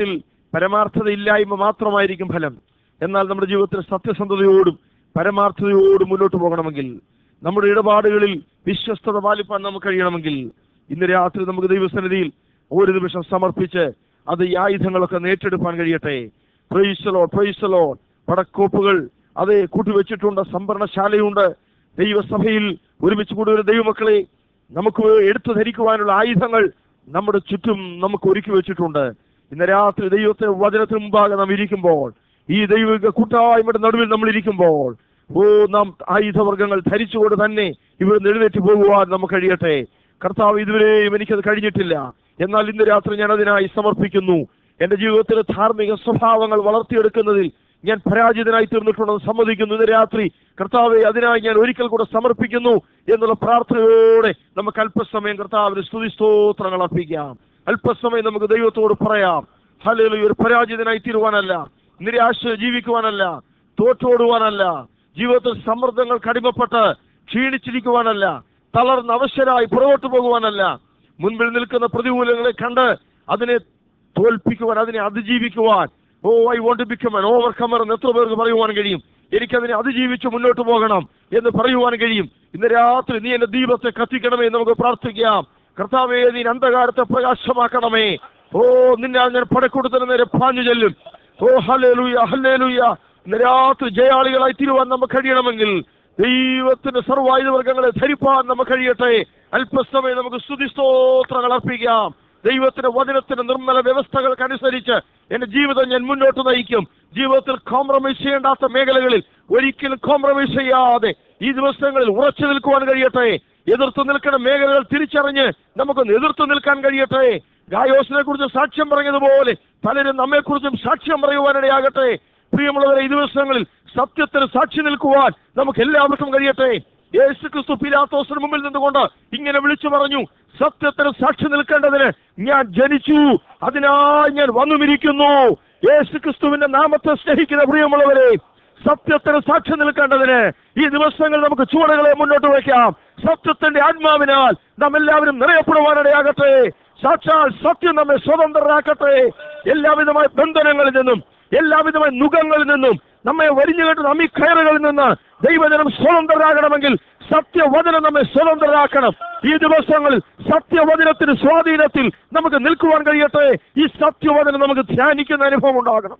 പരമാർത്ഥതയില്ലായ്മ മാത്രമായിരിക്കും ഫലം എന്നാൽ നമ്മുടെ ജീവിതത്തിൽ സത്യസന്ധതയോടും പരമാർത്ഥതയോടും മുന്നോട്ട് പോകണമെങ്കിൽ നമ്മുടെ ഇടപാടുകളിൽ വിശ്വസ്തത പാലിപ്പാൻ നമുക്ക് കഴിയണമെങ്കിൽ ഇന്ന് രാത്രി നമുക്ക് ദൈവസന്നിധിയിൽ ഒരു നിമിഷം സമർപ്പിച്ച് അത് ഈ ആയുധങ്ങളൊക്കെ നേറ്റെടുപ്പാൻ കഴിയട്ടെ പ്രൈസലോ പ്രൈസലോ പടക്കോപ്പുകൾ അത് കൂട്ടിവെച്ചിട്ടുണ്ട് സംഭരണശാലയുണ്ട് ദൈവസഭയിൽ ഒരുമിച്ച് കൂടുന്ന ദൈവമക്കളെ നമുക്ക് എടുത്തു ധരിക്കുവാനുള്ള ആയുധങ്ങൾ നമ്മുടെ ചുറ്റും നമുക്ക് ഒരുക്കി വെച്ചിട്ടുണ്ട് ഇന്ന് രാത്രി ദൈവത്തെ വചനത്തിന് മുമ്പാകെ നാം ഇരിക്കുമ്പോൾ ഈ ദൈവിക കൂട്ടായ്മയുടെ നടുവിൽ നമ്മൾ ഇരിക്കുമ്പോൾ ഓ നാം ആയുധവർഗങ്ങൾ ധരിച്ചുകൊണ്ട് തന്നെ ഇവിടെ എഴുന്നേറ്റ് പോകുവാൻ നമുക്ക് കഴിയട്ടെ കർത്താവ് ഇതുവരെയും എനിക്കത് കഴിഞ്ഞിട്ടില്ല എന്നാൽ ഇന്ന് രാത്രി ഞാൻ അതിനായി സമർപ്പിക്കുന്നു എന്റെ ജീവിതത്തിലെ ധാർമ്മിക സ്വഭാവങ്ങൾ വളർത്തിയെടുക്കുന്നതിൽ ഞാൻ പരാജിതനായി തീർന്നിട്ടുണ്ടെന്ന് സമ്മതിക്കുന്നു ഇന്ന് രാത്രി കർത്താവെ അതിനായി ഞാൻ ഒരിക്കൽ കൂടെ സമർപ്പിക്കുന്നു എന്നുള്ള പ്രാർത്ഥനയോടെ നമുക്ക് അല്പസമയം കർത്താവിന് സ്തുതിസ്തോത്രങ്ങൾ അർപ്പിക്കാം അല്പസമയം നമുക്ക് ദൈവത്തോട് പറയാം ഹല്ലേലൂയ ഒരു പരാജിതനായി തീരുവാനല്ല നിരാശ ജീവിക്കുവാനല്ല തോറ്റോടുവാനല്ല ജീവിതത്തിൽ സമ്മർദ്ദങ്ങൾ കടിമപ്പെട്ട് ക്ഷീണിച്ചിരിക്കുവാനല്ല തളർന്ന് അവശരായി പുറകോട്ട് പോകുവാനല്ല മുൻപിൽ നിൽക്കുന്ന പ്രതികൂലങ്ങളെ കണ്ട് അതിനെ തോൽപ്പിക്കുവാൻ അതിനെ അതിജീവിക്കുവാൻ oh I want to become an overcomer എന്ന് എത്ര പേർക്ക് പറയുവാൻ കഴിയും എനിക്കതിനെ അതിജീവിച്ച് മുന്നോട്ട് പോകണം എന്ന് പറയുവാൻ കഴിയും ഇന്ന് രാത്രി നീ എന്റെ ദീപത്തെ കത്തിക്കണമേ എന്ന് നമുക്ക് പ്രാർത്ഥിക്കാം കർത്താവേ നീ അന്ധകാരത്തെ പ്രകാശമാക്കണമേ ഓ നിന്നെ ഞാൻ പടക്കൂട്ടത്തിന് നേരെ പാഞ്ഞു ചെല്ലും ഓ ഹല്ലേലൂയ ഹല്ലേലൂയ ഇന്ന് രാത്രി ജയാളികളായി തീരുവാൻ നമുക്ക് കഴിയണമെങ്കിൽ ദൈവത്തിന്റെ സർവായുധവർഗങ്ങളെ ധരിപ്പാൻ നമുക്ക് കഴിയട്ടെ അല്പസമയം നമുക്ക് സ്തുതിസ്തോത്രങ്ങൾ അർപ്പിക്കാം ദൈവത്തിന്റെ വചനത്തിന്റെ നിർമ്മല വ്യവസ്ഥകൾക്കനുസരിച്ച് എന്റെ ജീവിതം ഞാൻ മുന്നോട്ട് നയിക്കും ജീവിതത്തിൽ കോംപ്രമൈസ് ചെയ്യേണ്ടാത്ത മേഖലകളിൽ ഒരിക്കലും കോംപ്രമൈസ് ചെയ്യാതെ ഈ ദിവസങ്ങളിൽ ഉറച്ചു നിൽക്കുവാൻ കഴിയട്ടെ എതിർത്ത് നിൽക്കുന്ന മേഖലകൾ തിരിച്ചറിഞ്ഞ് നമുക്കൊന്ന് എതിർത്ത് നിൽക്കാൻ കഴിയട്ടെ ഗായോസിനെ കുറിച്ച് സാക്ഷ്യം പറഞ്ഞതുപോലെ പലരും നമ്മെക്കുറിച്ചും സാക്ഷ്യം പറയുവാനിടയാകട്ടെ പ്രിയമുള്ളവരെ ഈ ദിവസങ്ങളിൽ സത്യത്തിന് സാക്ഷി നിൽക്കുവാൻ നമുക്ക് എല്ലാവർക്കും കഴിയട്ടെ യേശു ക്രിസ്തു പിലാത്തോസിന് മുമ്പിൽ നിന്നുകൊണ്ട് ഇങ്ങനെ വിളിച്ചു പറഞ്ഞു സത്യത്തിന് സാക്ഷി നിൽക്കേണ്ടതിന് ഞാൻ ജനിച്ചു അതിനായി ഞാൻ വന്നുമിരിക്കുന്നു യേശു ക്രിസ്തുവിന്റെ നാമത്തെ സ്നേഹിക്കുന്ന പ്രിയമുള്ളവരെ സത്യത്തിന് സാക്ഷി നിൽക്കേണ്ടതിന് ഈ ദിവസങ്ങൾ നമുക്ക് ചുവടുകളെ മുന്നോട്ട് വയ്ക്കാം സത്യത്തിന്റെ ആത്മാവിനാൽ നാം എല്ലാവരും നിറയപ്പെടുവാനിടയാകട്ടെ സാക്ഷാൽ സത്യം നമ്മെ സ്വതന്ത്രരാക്കട്ടെ എല്ലാവിധമായ ബന്ധനങ്ങളിൽ നിന്നും എല്ലാവിധമായ നുഖങ്ങളിൽ നിന്നും നമ്മെ വരിഞ്ഞു കെട്ടുന്ന അമിക്കയറുകളിൽ നിന്ന് ദൈവജനം സ്വതന്ത്രരാകണമെങ്കിൽ സത്യവചനം നമ്മെ സ്വതന്ത്രരാക്കണം ഈ ദിവസങ്ങളിൽ സത്യവചനത്തിന് സ്വാധീനത്തിൽ നമുക്ക് നിൽക്കുവാൻ കഴിയട്ടെ ഈ സത്യവചനം നമുക്ക് ധ്യാനിക്കുന്ന അനുഭവം ഉണ്ടാകണം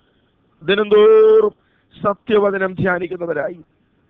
ദിനംതോറും സത്യവചനം ധ്യാനിക്കുന്നവരായി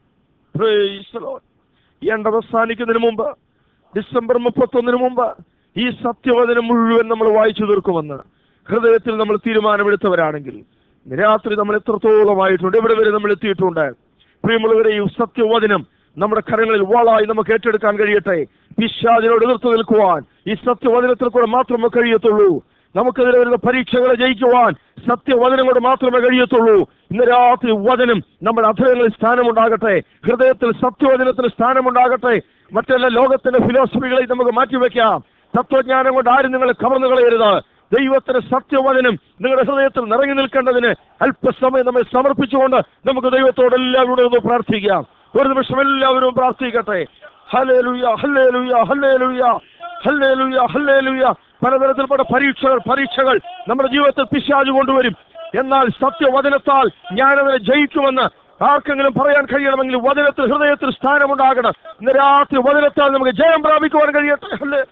Praise the Lord. ഈ ആണ്ട് അവസാനിക്കുന്നതിന് മുമ്പ് ഡിസംബർ മുപ്പത്തൊന്നിന് മുമ്പ് ഈ സത്യവചനം മുഴുവൻ നമ്മൾ വായിച്ചു തീർക്കുമെന്ന് ഹൃദയത്തിൽ നമ്മൾ തീരുമാനമെടുത്തവരാണെങ്കിൽ ഇന്ന് രാത്രി നമ്മൾ എത്രത്തോളമായിട്ടുണ്ട് എവിടെ വരെ നമ്മൾ എത്തിയിട്ടുണ്ട് പ്രിയമുള്ളവരെ ഈ സത്യവചനം നമ്മുടെ കരങ്ങളിൽ വാളായി നമുക്ക് ഏറ്റെടുക്കാൻ കഴിയട്ടെ പിശാചിനോട് എതിർത്ത് നിൽക്കുവാൻ ഈ സത്യവചനത്തിൽ കൂടെ മാത്രമേ കഴിയത്തുള്ളൂ നമുക്കെതിരെ വരുന്ന പരീക്ഷകളെ ജയിക്കുവാൻ സത്യവചനം കൊണ്ട് മാത്രമേ കഴിയത്തുള്ളൂ ഇന്ന് രാത്രി വചനം നമ്മുടെ അധരങ്ങളിൽ സ്ഥാനമുണ്ടാകട്ടെ ഹൃദയത്തിൽ സത്യവചനത്തിന് സ്ഥാനമുണ്ടാകട്ടെ മറ്റെല്ലാ ലോകത്തിന്റെ ഫിലോസഫികളെ നമുക്ക് മാറ്റിവെക്കാം തത്വജ്ഞാനം കൊണ്ട് ആരും നിങ്ങളെ കവർന്നു കളയരുത് ദൈവത്തിന് സത്യവചനം നിങ്ങളുടെ ഹൃദയത്തിൽ നിറങ്ങി നിൽക്കേണ്ടതിന് അല്പസമയം നമ്മെ സമർപ്പിച്ചുകൊണ്ട് നമുക്ക് ദൈവത്തോട് എല്ലാവരോടും ഒന്ന് പ്രാർത്ഥിക്കാം ഒരു നിമിഷം എല്ലാവരും പ്രാർത്ഥിക്കട്ടെ hallelujah hallelujah hallelujah hallelujah hallelujah പലതരത്തിൽപ്പെട്ട പരീക്ഷകൾ പരീക്ഷകൾ നമ്മുടെ ജീവിതത്തിൽ പിശാജ് കൊണ്ടുവരും എന്നാൽ സത്യവചനത്താൽ ഞാനതിനെ ജയിക്കുമെന്ന് ആർക്കെങ്കിലും പറയാൻ കഴിയണമെങ്കിൽ വചനത്തിൽ ഹൃദയത്തിൽ സ്ഥാനമുണ്ടാകണം ഇന്ന് രാത്രി വചനത്താൽ നമുക്ക് ജയം പ്രാപിക്കുവാൻ കഴിയട്ടെ ഹല്ലേ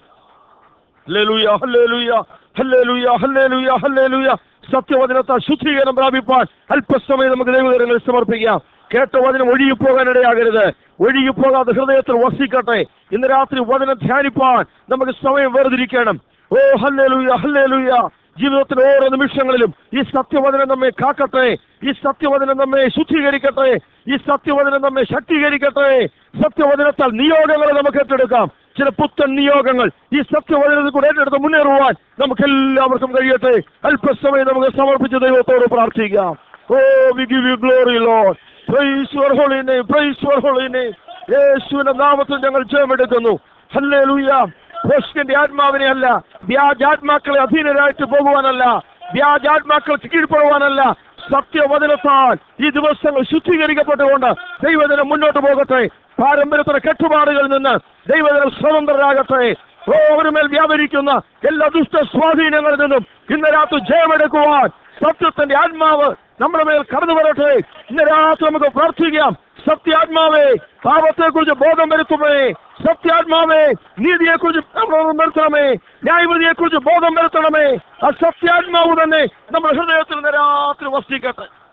hallelujah hallelujah hallelujah hallelujah hallelujah സത്യവചനത്താൽ ശുദ്ധീകരണം പ്രാപിപ്പാൻ അല്പസമയം നമുക്ക് ദൈവകരങ്ങളിൽ സമർപ്പിക്കാം കേട്ട വചനം ഒഴുകിപ്പോകാനിടയാകരുത് ഒഴുകിപ്പോകാതെ ഹൃദയത്തിൽ വസിക്കട്ടെ ഇന്ന് രാത്രി വചനം ധ്യാനിപ്പാൻ നമുക്ക് സമയം വേർതിരിക്കണം ഓ ഹല്ലേലൂയ ഹല്ലേലൂയ ജീവിതത്തിലെ ഓരോ നിമിഷങ്ങളിലും ഈ സത്യവചനം നമ്മെ കാക്കട്ടെ ഈ സത്യവചനം നമ്മെ ശുദ്ധീകരിക്കട്ടെ ഈ സത്യവചനം നമ്മെ ശക്തീകരിക്കട്ടെ സത്യവചനത്താൽ നിയോഗങ്ങളെ നമുക്ക് ഏറ്റെടുക്കാം ചില പുത്തൻ നിയോഗങ്ങൾ ഈ സത്യവചനത്തിൽ കൂടെ ഏറ്റെടുത്ത് മുന്നേറുവാൻ നമുക്ക് എല്ലാവർക്കും കഴിയട്ടെ അല്പസമയം നമുക്ക് സമർപ്പിച്ച് ദൈവത്തോട് പ്രാർത്ഥിക്കാം oh we give you glory Lord praise your holy name praise your holy name യേശുവിന്റെ നാമത്തിൽ ഞങ്ങൾ ജയമെടുക്കുന്നു ഹല്ലേലൂയ ഭോഷ്കന്റെ ആത്മാവിനെ അല്ല വ്യാജാത്മാക്കളെ അധീനരായിട്ട് പോകുവാനല്ല വ്യാജാത്മാക്കൾക്ക് കീഴ്പ്പെടുവാനല്ല സത്യവചനത്താൽ ഈ ദിവസങ്ങൾ ശുദ്ധീകരിക്കപ്പെട്ടുകൊണ്ട് ദൈവജനം മുന്നോട്ട് പോകട്ടെ പാരമ്പര്യത്തിന്റെ കെട്ടുപാടുകളിൽ നിന്ന് ദൈവജനം സ്വതന്ത്രരാകട്ടെ ഓ അവരുടെ മേൽ വ്യാപരിക്കുന്ന എല്ലാ ദുഷ്ട സ്വാധീനങ്ങളിൽ നിന്നും ഇന്ന് രാത്രി ജയമെടുക്കുവാൻ സത്യത്തിന്റെ ആത്മാവ് നമ്മുടെ മേൽ കടന്നു വരട്ടെ ഇന്ന് രാത്രി നമുക്ക് പ്രാർത്ഥിക്കാം സത്യാത്മാവേ പാപത്തെക്കുറിച്ച് ബോധം വരുത്തുമേ സത്യാത്മാവേ നീതിയെക്കുറിച്ച് ബോധം വരുത്തണമേ ന്യായവിധിയെക്കുറിച്ച് ബോധം വരുത്തണമേ ആ സത്യാത്മാവ് തന്നെ നമ്മുടെ ഹൃദയത്തിൽ ഇന്ന് രാത്രി വസിക്കട്ടെ